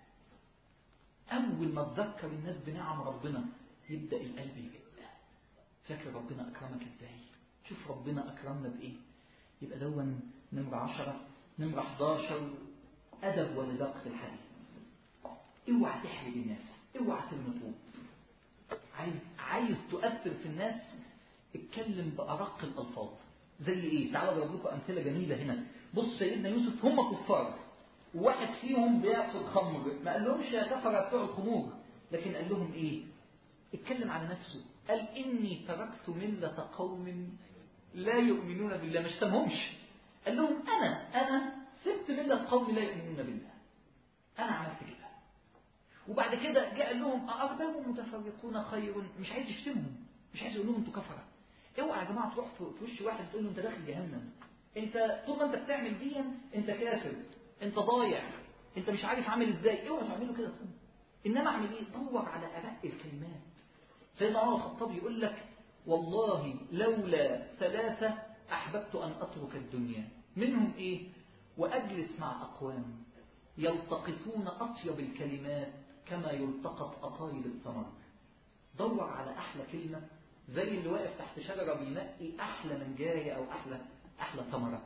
أول ما تذكر الناس بنعم ربنا يبدأ القلب يرد فاكر ربنا أكرمك إزاي شوف ربنا أكرمنا بإيه يبقى دون نمرة عشرة نمرة 11 أدب ولدق في الحديث اوعى تحرج الناس اوعى ترمي طوب عايز عايز تؤثر في الناس اتكلم بأرق الألفاظ زي ايه تعالوا اضرب لكم امثله جميله هنا بص سيدنا يوسف هم كفار وواحد فيهم بياخد خمر ما قال لهمش يا كفره بتوع الخمور لكن قال لهم ايه اتكلم على نفسه قال اني تركت مله قوم لا يؤمنون بالله مش سمهمش قال لهم انا انا سبت مله قوم لا يؤمنون بالله انا عملت كده وبعد كده جاء قال لهم أأرباب متفرقون خير مش عايز يشتمهم مش عايز يقول لهم انتوا كفره اوعى يا جماعه تروح في وش واحد تقول له انت داخل جهنم انت طول ما انت بتعمل دي انت كافر انت ضايع انت مش عارف عامل ازاي اوعى تعمله كده انما اعمل ايه دور على ارق الكلمات سيدنا عمر الخطاب يقول لك والله لولا ثلاثه احببت ان اترك الدنيا منهم ايه واجلس مع اقوام يلتقطون اطيب الكلمات كما يلتقط أطايب الثمر دور على أحلى كلمة زي اللي واقف تحت شجرة بينقي أحلى منجاية أو أحلى أحلى ثمرة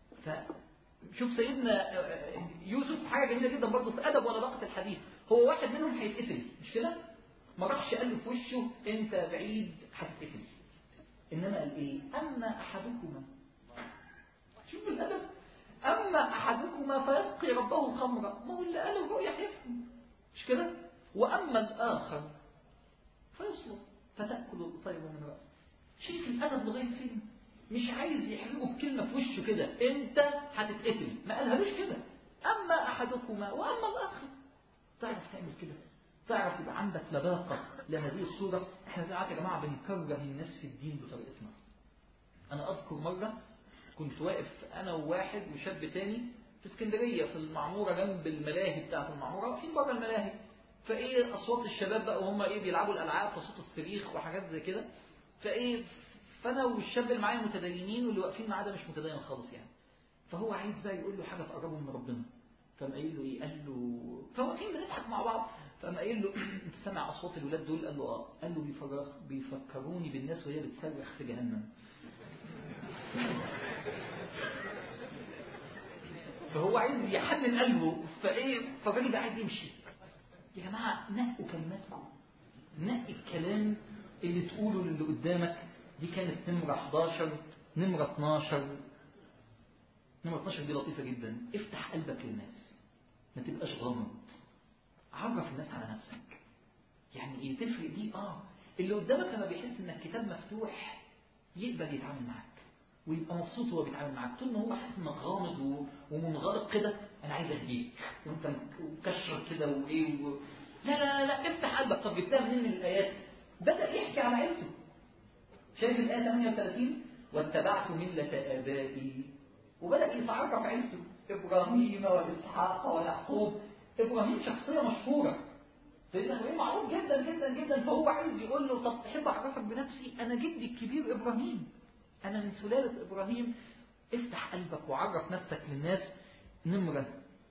فشوف سيدنا يوسف حاجة جميلة جدا برضه في أدب ولا ضغط الحديث هو واحد منهم هيتقتل مش كده؟ ما راحش قال له في وشه أنت بعيد هتتقتل إنما قال إيه؟ أما أحدكما شوف الأدب أما أحدكما فيسقي ربه خمرا ما هو اللي قال الرؤيا هيفهم مش كده وأما الآخر فيصلب فتأكل الطير من رأسه شايف الأدب لغاية فين مش عايز يحرجه بكلمة في وشه كده أنت هتتقتل ما قالهالوش كده أما أحدكما وأما الآخر تعرف تعمل كده تعرف يبقى عندك لباقة لهذه الصورة احنا ساعات يا جماعة بنكره الناس في الدين بطريقتنا أنا أذكر مرة كنت واقف أنا وواحد وشاب تاني في اسكندرية في المعمورة جنب الملاهي بتاعت المعمورة في بره الملاهي فايه اصوات الشباب بقى وهم ايه بيلعبوا الالعاب فصوت الصريخ وحاجات زي كده فايه فانا والشاب اللي معايا متدينين واللي واقفين معاه ده مش متدين خالص يعني فهو عايز بقى يقول له حاجه تقربه من ربنا فقام قايل له ايه قال له فواقفين بنضحك مع بعض فقام قايل له انت سامع اصوات الولاد دول قال له اه قال له بيفرخ بيفكروني بالناس وهي بتصرخ في جهنم فهو عايز يحنن قلبه فايه فالراجل ده عايز يمشي يا جماعه نقوا كلماتكم نقي الكلام اللي تقوله للي قدامك دي كانت نمرة 11 نمرة 12 نمرة 12 دي لطيفة جدا افتح قلبك للناس ما تبقاش غامض عرف الناس على نفسك يعني ايه تفرق دي اه اللي قدامك لما بيحس ان الكتاب مفتوح يقبل يتعامل معاك ويبقى مبسوط وهو بيتعامل معاك طول ما هو حاسس انك غامض ومنغلق كده انا عايز اهديك وانت مكشر كده وايه و... لا لا لا افتح قلبك طب جبتها منين الايات بدأ يحكي على عيلته شايف الآية 38 واتبعت ملة آبائي وبدأ يتعرف عيلته إبراهيم وإسحاق ويعقوب إبراهيم شخصية مشهورة سيدنا إبراهيم معروف جدا جدا جدا فهو عايز يقول له طب تحب أعرفك بنفسي أنا جدي الكبير إبراهيم أنا من سلالة إبراهيم افتح قلبك وعرف نفسك للناس نمرة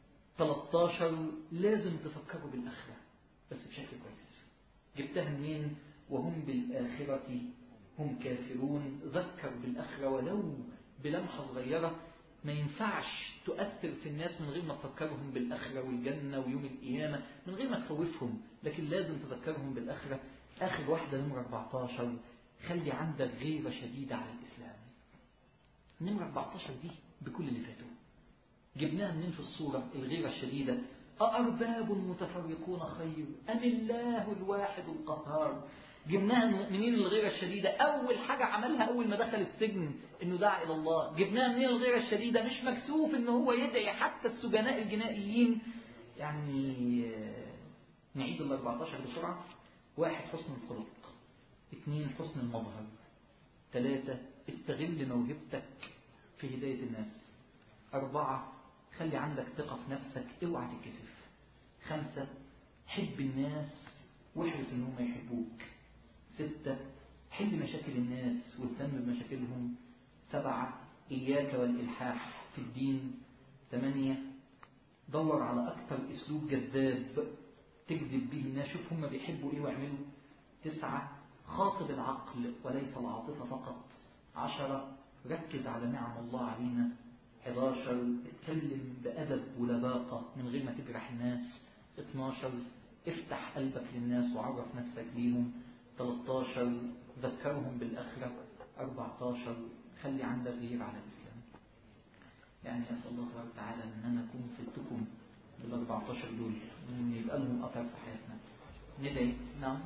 13 لازم تفكروا بالآخرة بس بشكل كويس جبتها منين وهم بالآخرة هم كافرون ذكر بالآخرة ولو بلمحة صغيرة ما ينفعش تؤثر في الناس من غير ما تفكرهم بالآخرة والجنة ويوم القيامة من غير ما تخوفهم لكن لازم تذكرهم بالآخرة آخر واحدة نمرة 14 خلي عندك غيرة شديدة على الإسلام نمرة 14 دي بكل اللي فاتوا جبناها منين في الصورة الغيرة الشديدة أأرباب متفرقون خير أم الله الواحد القهار جبناها المؤمنين الغيرة الشديدة أول حاجة عملها أول ما دخل السجن إنه دعا إلى الله جبناها منين الغيرة الشديدة مش مكسوف إن هو يدعي حتى السجناء الجنائيين يعني نعيد ال 14 بسرعة واحد حسن الخلق اثنين حسن المظهر ثلاثة استغل موهبتك في هداية الناس أربعة خلي عندك ثقة في نفسك اوعى تتكسف خمسة حب الناس واحرص ان هم يحبوك ستة حل مشاكل الناس واهتم بمشاكلهم سبعة إياك والإلحاح في الدين ثمانية دور على أكثر أسلوب جذاب تجذب به الناس شوف هم بيحبوا إيه واعملوا تسعة خاطب العقل وليس العاطفة فقط عشرة ركز على نعم الله علينا 11 اتكلم بأدب ولباقة من غير ما تجرح الناس 12 افتح قلبك للناس وعرف نفسك ليهم 13 ذكرهم بالآخرة 14 خلي عندك غير على الإسلام يعني أسأل الله تبارك وتعالى أن أنا أكون فدتكم بال 14 دول وأن يبقى لهم أثر في حياتنا ندعي نعم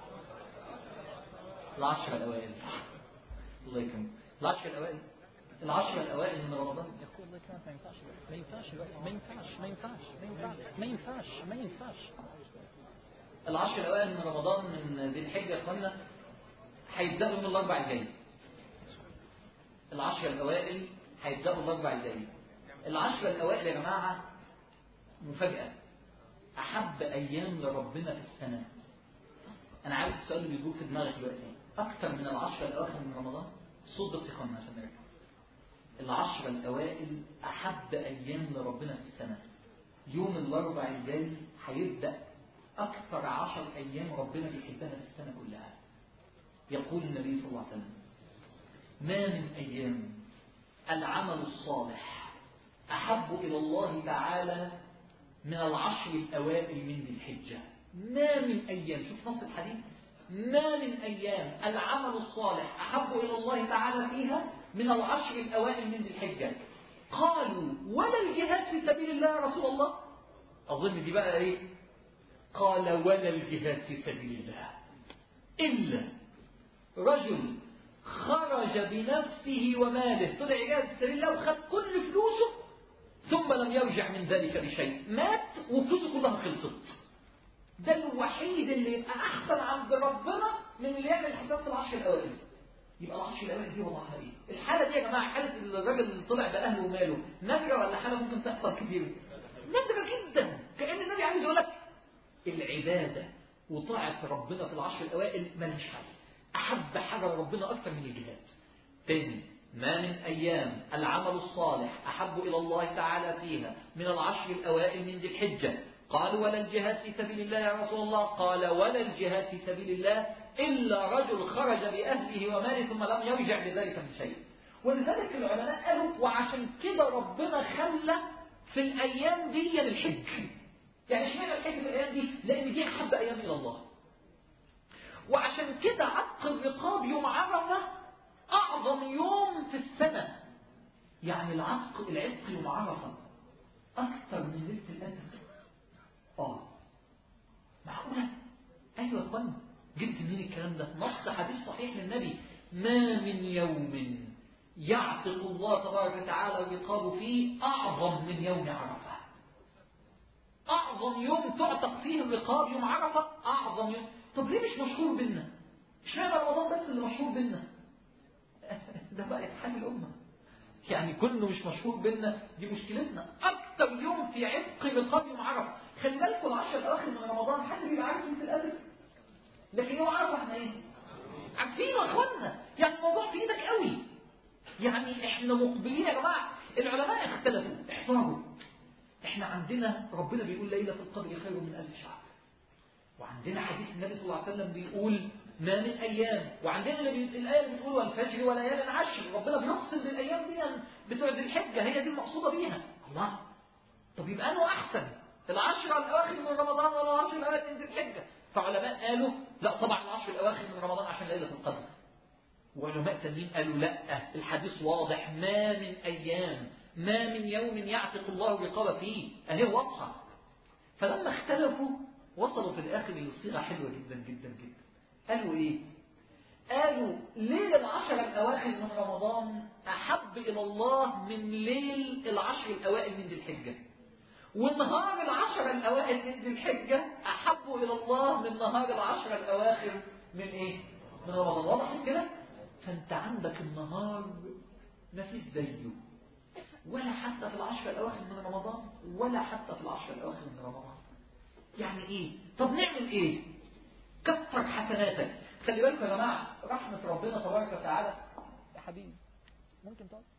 العشرة الأوائل الله يكرمك العشرة الأوائل العشرة الأوائل من رمضان يقول لك ما ينفعش ما ينفعش ما ينفعش ما ينفعش ما ينفعش ما ينفعش العشر الأوائل من رمضان من ذي الحجة يا أخوانا هيبدأوا من الأربع الجاي العشر الأوائل هيبدأوا الأربع الجاي العشر الأوائل يا جماعة مفاجأة أحب أيام لربنا في السنة أنا عارف السؤال اللي بيدور في دماغك دلوقتي أكتر من العشر الأواخر من رمضان الصوت بس يخلنا عشان نركز العشر الأوائل أحب أيام لربنا في السنة يوم الأربع الجاي هيبدأ أكثر عشر أيام ربنا بيحبها في السنة كلها يقول النبي صلى الله عليه وسلم ما من أيام العمل الصالح أحب إلى الله تعالى من العشر الأوائل من ذي الحجة ما من أيام شوف نص الحديث ما من أيام العمل الصالح أحب إلى الله تعالى فيها من العشر الأوائل من ذي الحجة قالوا ولا الجهاد في سبيل الله يا رسول الله أظن دي بقى إيه قال ولا الجهاد في سبيل الله إلا رجل خرج بنفسه وماله طلع يجاهد في سبيل الله وخد كل فلوسه ثم لم يرجع من ذلك بشيء مات وفلوسه كلها خلصت ده الوحيد اللي يبقى أحسن عند ربنا من اللي يعمل حساب في العشر الأوائل يبقى العشر الأوائل دي وضعها إيه؟ الحالة دي يا جماعة حالة الراجل اللي طلع بأهله وماله نادرة ولا حالة ممكن تحصل كتير؟ نادرة جدا كأن النبي عايز يقول لك العبادة وطاعة ربنا في العشر الأوائل ملهاش حل أحب حاجة لربنا أكثر من الجهاد تاني ما من أيام العمل الصالح أحب إلى الله تعالى فيها من العشر الأوائل من ذي الحجة قالوا ولا الجهاد في سبيل الله يا رسول الله قال ولا الجهاد في سبيل الله إلا رجل خرج بأهله وماله ثم لم يرجع بذلك من شيء ولذلك العلماء قالوا وعشان كده ربنا خلى في الأيام دي للحج يعني اشمعنى الحج في الأيام دي لأن دي أحب أيام إلى الله وعشان كده عتق الرقاب يوم عرفة أعظم يوم في السنة يعني العتق العتق يوم عرفة أكثر من ليلة القدر آه معقولة أيوة أخوانا جبت منين الكلام ده نص حديث صحيح للنبي ما من يوم يعتق الله تبارك وتعالى الرقاب فيه أعظم من يوم عرفة أعظم يوم تعتق فيه الرقاب يوم عرفة أعظم يوم طب ليه مش مشهور بينا اشمعنى رمضان بس اللي مشهور بينا ده بقى حال الامه يعني كله مش مشهور بينا دي مشكلتنا اكتر يوم في عتق رقاب يوم عرفه خلي بالكم العشر الاواخر من رمضان حد بيبقى عارف مثل الالف لكن يوم عرفه احنا ايه عارفينه يا اخوانا يعني الموضوع في ايدك قوي يعني احنا مقبلين يا جماعه العلماء اختلفوا احتاروا احنا عندنا ربنا بيقول ليله القدر خير من الف شهر وعندنا حديث النبي صلى الله عليه وسلم بيقول ما من ايام وعندنا اللي بي... الايه اللي بتقول والفجر وليال عشر ربنا بيقسم بالايام دي بتوع ذي الحجه هي دي المقصوده بيها الله طب يبقى انه احسن العشر الاواخر من رمضان ولا العشر الاواخر من ذي الحجه فعلماء قالوا لا طبعا العشر الاواخر من رمضان عشان ليله القدر وعلماء تانيين قالوا لا الحديث واضح ما من ايام ما من يوم يعتق الله الرقاب فيه اهي واضحه فلما اختلفوا وصلوا في الاخر لصيغه حلوه جدا جدا جدا قالوا ايه قالوا ليل العشر الاواخر من رمضان احب الى الله من ليل العشر الاوائل من ذي الحجه ونهار العشر الاوائل من ذي الحجه احب الى الله من نهار العشر الاواخر من ايه من رمضان واضح كده فانت عندك النهار ما فيش زيه ولا حتى في العشر الاواخر من رمضان ولا حتى في العشر الاواخر من رمضان يعني ايه طب نعمل ايه كثر حسناتك خلي بالكم يا جماعه رحمه ربنا تبارك وتعالى يا حبيبي ممكن تقعد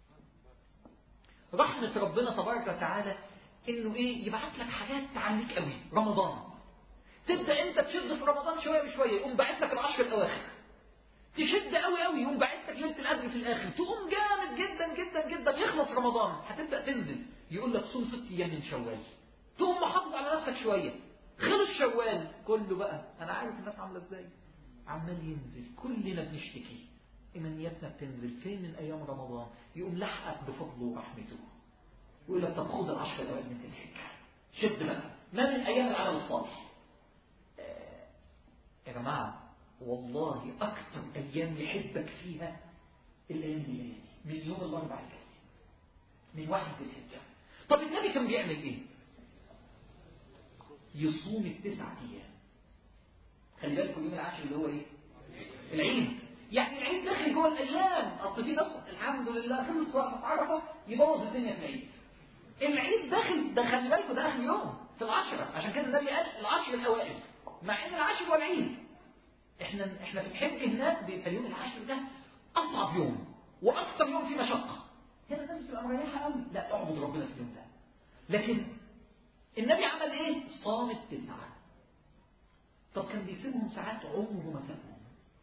رحمه ربنا تبارك وتعالى انه ايه يبعت لك حاجات تعليك قوي رمضان تبدا انت تشد في رمضان شويه بشويه يقوم باعت لك العشر الاواخر تشد قوي قوي يقوم باعت لك ليله القدر في الاخر تقوم جامد جدا جدا جدا يخلص رمضان هتبدا تنزل يقول لك صوم ست ايام من شوال تقوم محافظ على نفسك شويه خلص شوال كله بقى انا عارف الناس عامله ازاي عمال ينزل كلنا بنشتكي ايمانياتنا بتنزل فين من ايام رمضان يقوم لحقك بفضله ورحمته يقول لك طب خد العشر الاوائل من الحجه شد بقى ما من ايام العمل الصالح آه، يا جماعه والله اكثر ايام يحبك فيها الايام دي من يوم الاربعاء الجاي من واحد ذي الحجه طب النبي كان بيعمل ايه يصوم التسعة ايام خلي بالكم اليوم العاشر اللي هو ايه العيد يعني العيد داخل جوه الايام اصل في ناس الحمد لله خلص وقت عرفه يبوظ الدنيا في العيد العيد داخل ده خلي بالكم ده اخر يوم في العشرة عشان كده النبي قال العشر الاوائل مع ان العشر هو العيد احنا احنا في الحج هناك بيبقى اليوم العاشر ده اصعب يوم واكثر يوم فيه مشقه هنا الناس بتبقى مريحه قوي لا اعبد ربنا في اليوم ده لكن النبي عمل ايه صام التسعه طب كان بيسيبهم ساعات عمره ما سابهم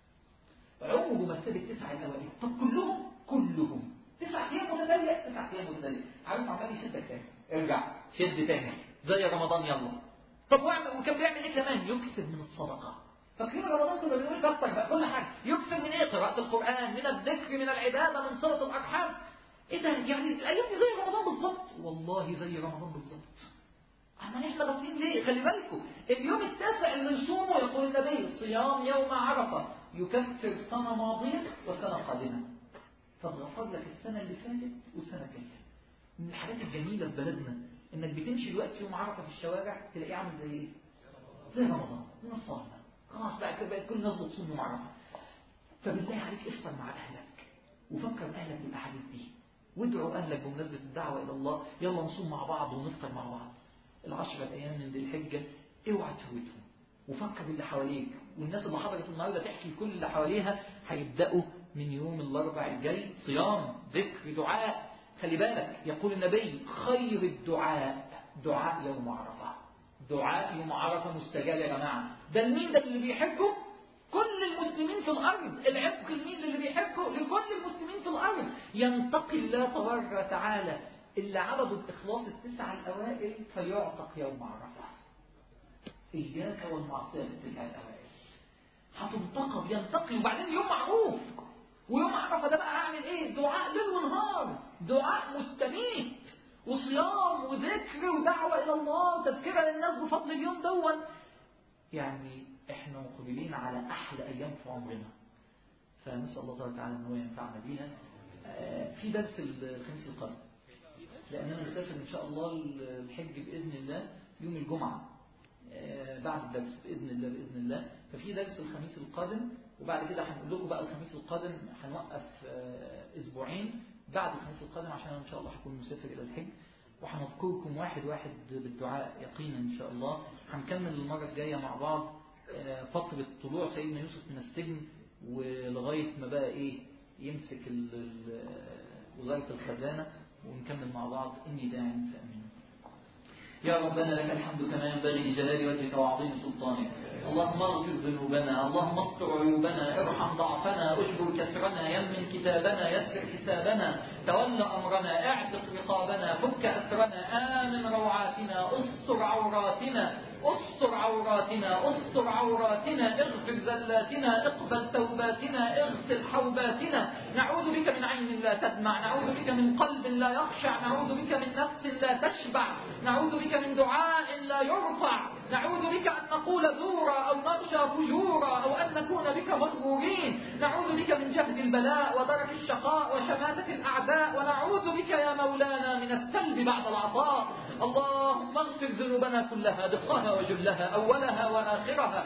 عمره ما ساب التسعه الاوائل طب كلهم كلهم تسع ايام متتاليه تسع ايام متتاليه عارف عمال يشدك تاني ارجع شد تاني زي رمضان يلا طب واعمل وكان بيعمل ايه كمان يكسب من الصدقه فاكرين رمضان كنا بنقول كتر بقى كل حاجه يكسب من ايه قراءه القران من الذكر من العباده من صله الارحام ايه ده يعني الايام دي زي رمضان بالظبط والله زي رمضان بالظبط اما احنا غافلين ليه خلي بالكم اليوم التاسع اللي نصومه يقول النبي صيام يوم عرفه يكفر سنه ماضيه وسنه قادمه فاتغفر لك السنه اللي فاتت والسنه الجايه من الحاجات الجميله في بلدنا انك بتمشي دلوقتي يوم عرفه في الشوارع تلاقيه عامل زي ايه؟ زي رمضان من الصائمه خلاص بقى كده بقت كل الناس بتصوم يوم عرفه فبالله عليك افطر مع اهلك وفكر اهلك بالاحاديث دي وادعوا اهلك بمناسبه الدعوه الى الله يلا نصوم مع بعض ونفطر مع بعض العشرة الايام من ذي الحجه اوعى تفوتهم وفكر باللي حواليك والناس اللي حضرت النهارده تحكي لكل اللي حواليها هيبداوا من يوم الاربع الجاي صيام ذكر دعاء خلي بالك يقول النبي خير الدعاء دعاء يوم عرفه دعاء يوم عرفه مستجاب يا جماعه ده المين ده اللي بيحبه كل المسلمين في الارض العتق المين اللي بيحبه لكل المسلمين في الارض ينتقي الله تبارك وتعالى اللي عبدوا باخلاص التسعه الاوائل فيعتق يوم عرفه اياك والمعصيه في التسعه الاوائل هتنتقب ينتقي وبعدين يوم معروف ويوم عرفه ده بقى اعمل ايه دعاء ليل ونهار دعاء مستميت وصيام وذكر ودعوه الى الله وتذكره للناس بفضل اليوم دون يعني احنا مقبلين على احلى ايام في عمرنا فنسال الله تبارك وتعالى ان هو ينفعنا بيها آه، في درس الخميس القادم لان انا مسافر ان شاء الله الحج باذن الله يوم الجمعه آه، بعد الدرس باذن الله باذن الله ففي درس الخميس القادم وبعد كده هنقول لكم بقى الخميس القادم هنوقف آه، اسبوعين بعد الخميس القادم عشان أنا ان شاء الله هكون مسافر الى الحج وهنذكركم واحد واحد بالدعاء يقينا ان شاء الله هنكمل المره الجايه مع بعض آه، فتره طلوع سيدنا يوسف من السجن ولغايه ما بقى ايه يمسك ال- ال- وزاره الخزانه ونكمل مع بعض اني داع فامين يا ربنا لك الحمد كما ينبغي لجلال وجهك وعظيم سلطانك اللهم اغفر ذنوبنا اللهم استر عيوبنا ارحم ضعفنا اجبر كسرنا يمن كتابنا يسر حسابنا تول امرنا اعتق رقابنا فك اسرنا امن روعاتنا استر عوراتنا استر عوراتنا استر عوراتنا اغفر زلاتنا اقبل توباتنا اغسل حوباتنا نعوذ بك من عين لا تدمع نعوذ بك من قلب لا يخشع نعوذ بك من نفس لا تشبع نعوذ بك من دعاء لا يرفع نعوذ بك أن نقول زورا أو نغشى فجورا أو أن نكون بك مغرورين نعوذ بك من جهد البلاء ودرك الشقاء وشماتة الأعداء ونعوذ بك يا مولانا من السلب بعد العطاء اللهم اغفر ذنوبنا كلها دقها وجلها أولها وآخرها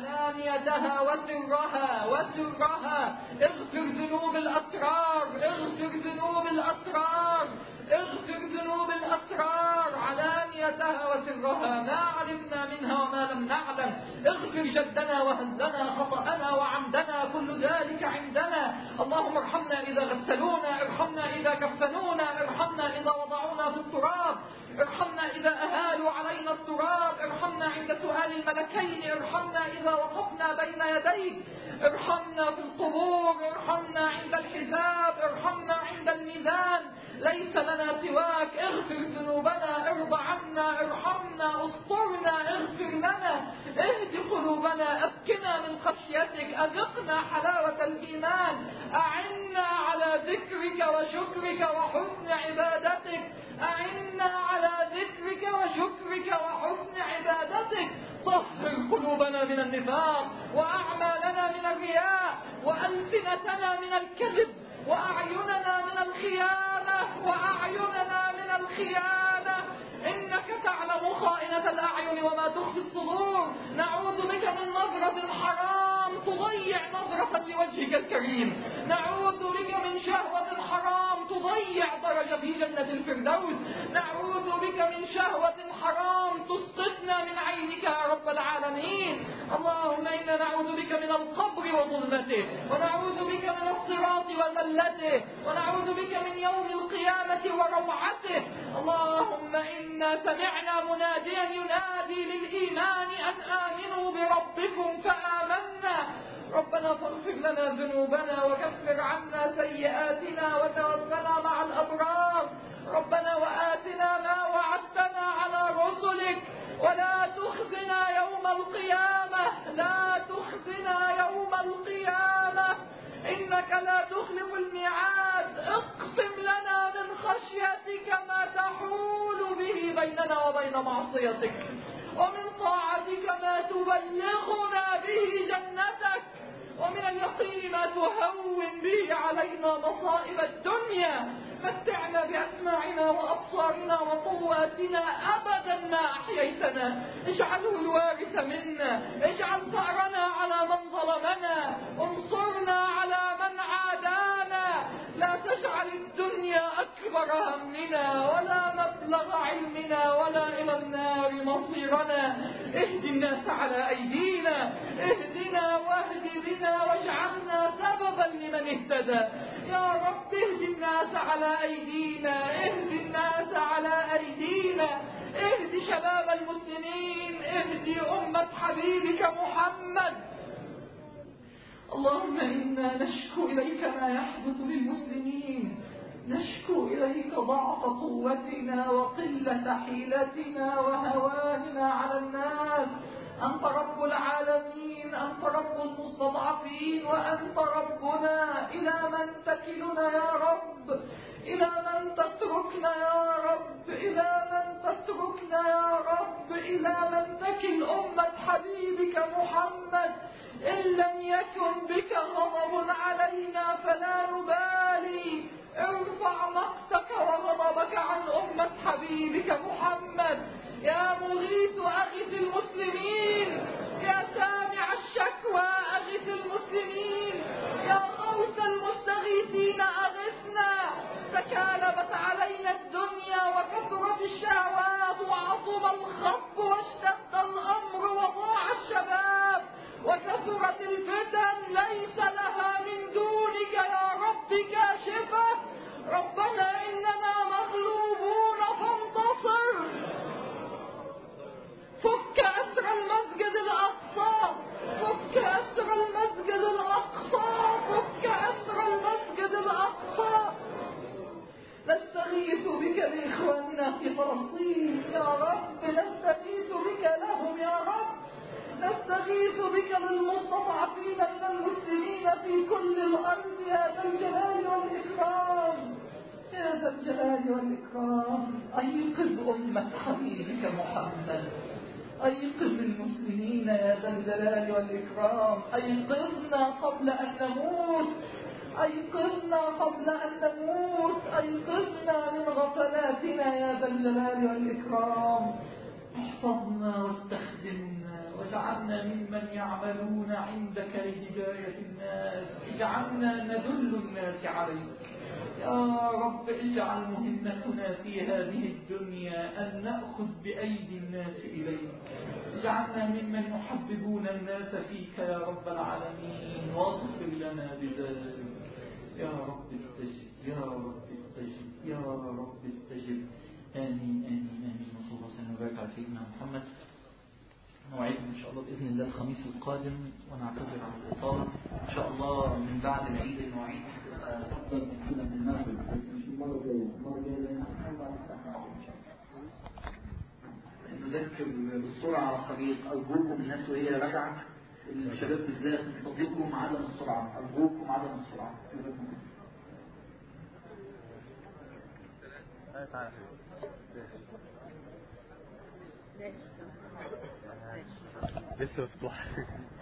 علانيتها وسرها وسرها اغفر ذنوب الأسرار اغفر ذنوب الأسرار اغفر ذنوب الأسرار علانيتها وسرها ما علمنا منها وما لم نعلم اغفر جدنا وهزنا خطأنا وعمدنا كل ذلك عندنا اللهم ارحمنا إذا غسلونا ارحمنا إذا كفنونا ارحمنا إذا وضعونا في التراب ارحمنا إذا أهالوا علينا التراب ارحمنا عند سؤال الملكين ارحمنا إذا وقفنا بين يديك ارحمنا في القبور ارحمنا عند الحساب ارحمنا عند الميزان ليس لنا سواك اغفر ذنوبنا ارضى عنا ارحمنا استرنا اغفر لنا اهد قلوبنا اسكنا من خشيتك اذقنا حلاوة الايمان اعنا على ذكرك وشكرك وحسن عبادتك اعنا على ذكرك وشكرك وحسن عبادتك طهر قلوبنا من النفاق واعمالنا من الرياء والسنتنا من الكذب وأعيننا من الخيانة وأعيننا من الخيانة إنك تعلم خائنة الأعين وما تخفي الصدور نعوذ بك من نظرة حرام تضيع نظرة لوجهك الكريم نعوذ بك من شهوة حرام تضيع درجة في جنة الفردوس نعوذ بك من شهوة حرام تسقطنا من عينك يا رب العالمين اللهم إنا نعوذ بك من القبر وظلمته ونعوذ بك من الصراط وذلته ونعوذ بك من يوم القيامة وروعته اللهم إنا سمعنا مناديا ينادي للإيمان أن آمنوا بربكم فآمنا ربنا فاغفر لنا ذنوبنا وكفر عنا سيئاتنا وتوفنا مع الأبرار ربنا وآتنا ما وعدتنا على رسلك ولا تخزنا يوم القيامة لا تخزنا يوم القيامة إنك لا تخلف الميعاد اقسم لنا من خشيتك ما تحول به بيننا وبين معصيتك ومن طاعتك ما تبلغنا به جنتك ومن اليقين ما تهون به علينا مصائب الدنيا متعنا بأسماعنا وأبصارنا وقواتنا أبدا ما أحييتنا اجعله الوارث منا اجعل ثأرنا على من ظلمنا انصرنا على من عادانا لا تجعل الدنيا أكبر همنا ولا مبلغ علمنا ولا إلى النار مصيرنا اهد الناس على أيدينا اهدنا واهد بنا واجعلنا سببا لمن اهتدى يا رب اهد الناس على أيدينا اهد الناس على أيدينا اهد شباب المسلمين اهد أمة حبيبك محمد اللهم إنا نشكو إليك ما يحدث للمسلمين نشكو إليك ضعف قوتنا وقلة حيلتنا وهواننا على الناس أنت رب العالمين أنت رب المستضعفين وأنت ربنا إلى من تكلنا يا رب إلى من تتركنا يا رب إلى من تتركنا يا رب إلى من تكل أمة حبيبك محمد إن لم يكن بك غضب علينا فلا نبالي ارفع مقتك وغضبك عن أمة حبيبك محمد يا مغيث أغث المسلمين بك للمستضعفين من المسلمين في كل الأرض يا ذا الجلال والإكرام يا ذا الجلال والإكرام أيقظ أمة حبيبك محمد أيقظ المسلمين يا ذا الجلال والإكرام أيقظنا قبل أن نموت أيقظنا قبل أن نموت أيقظنا من غفلاتنا يا ذا الجلال والإكرام احفظنا واستخدمنا واجعلنا ممن يعملون عندك لهداية الناس اجعلنا ندل الناس عليك يا رب اجعل مهمتنا في هذه الدنيا أن نأخذ بأيدي الناس إليك اجعلنا ممن يحببون الناس فيك يا رب العالمين واغفر لنا بذلك يا رب استجب يا رب استجب يا رب استجب آمين آمين آمين وصلى الله وسلم وبارك على سيدنا محمد موعدنا إن شاء الله بإذن الله الخميس القادم ونعتذر عن الإطالة إن شاء الله من بعد العيد المواعيد هتبقى أفضل من كده من المغرب بس مش المرة الجاية المرة الجاية لأن هنحاول على الساعة إن شاء الله نذكر بالسرعة على الطريق أرجوكم الناس وهي راجعة الشباب بالذات تطبيقهم عدم السرعة أرجوكم عدم السرعة جزاكم الله تعالى لسه مفتوح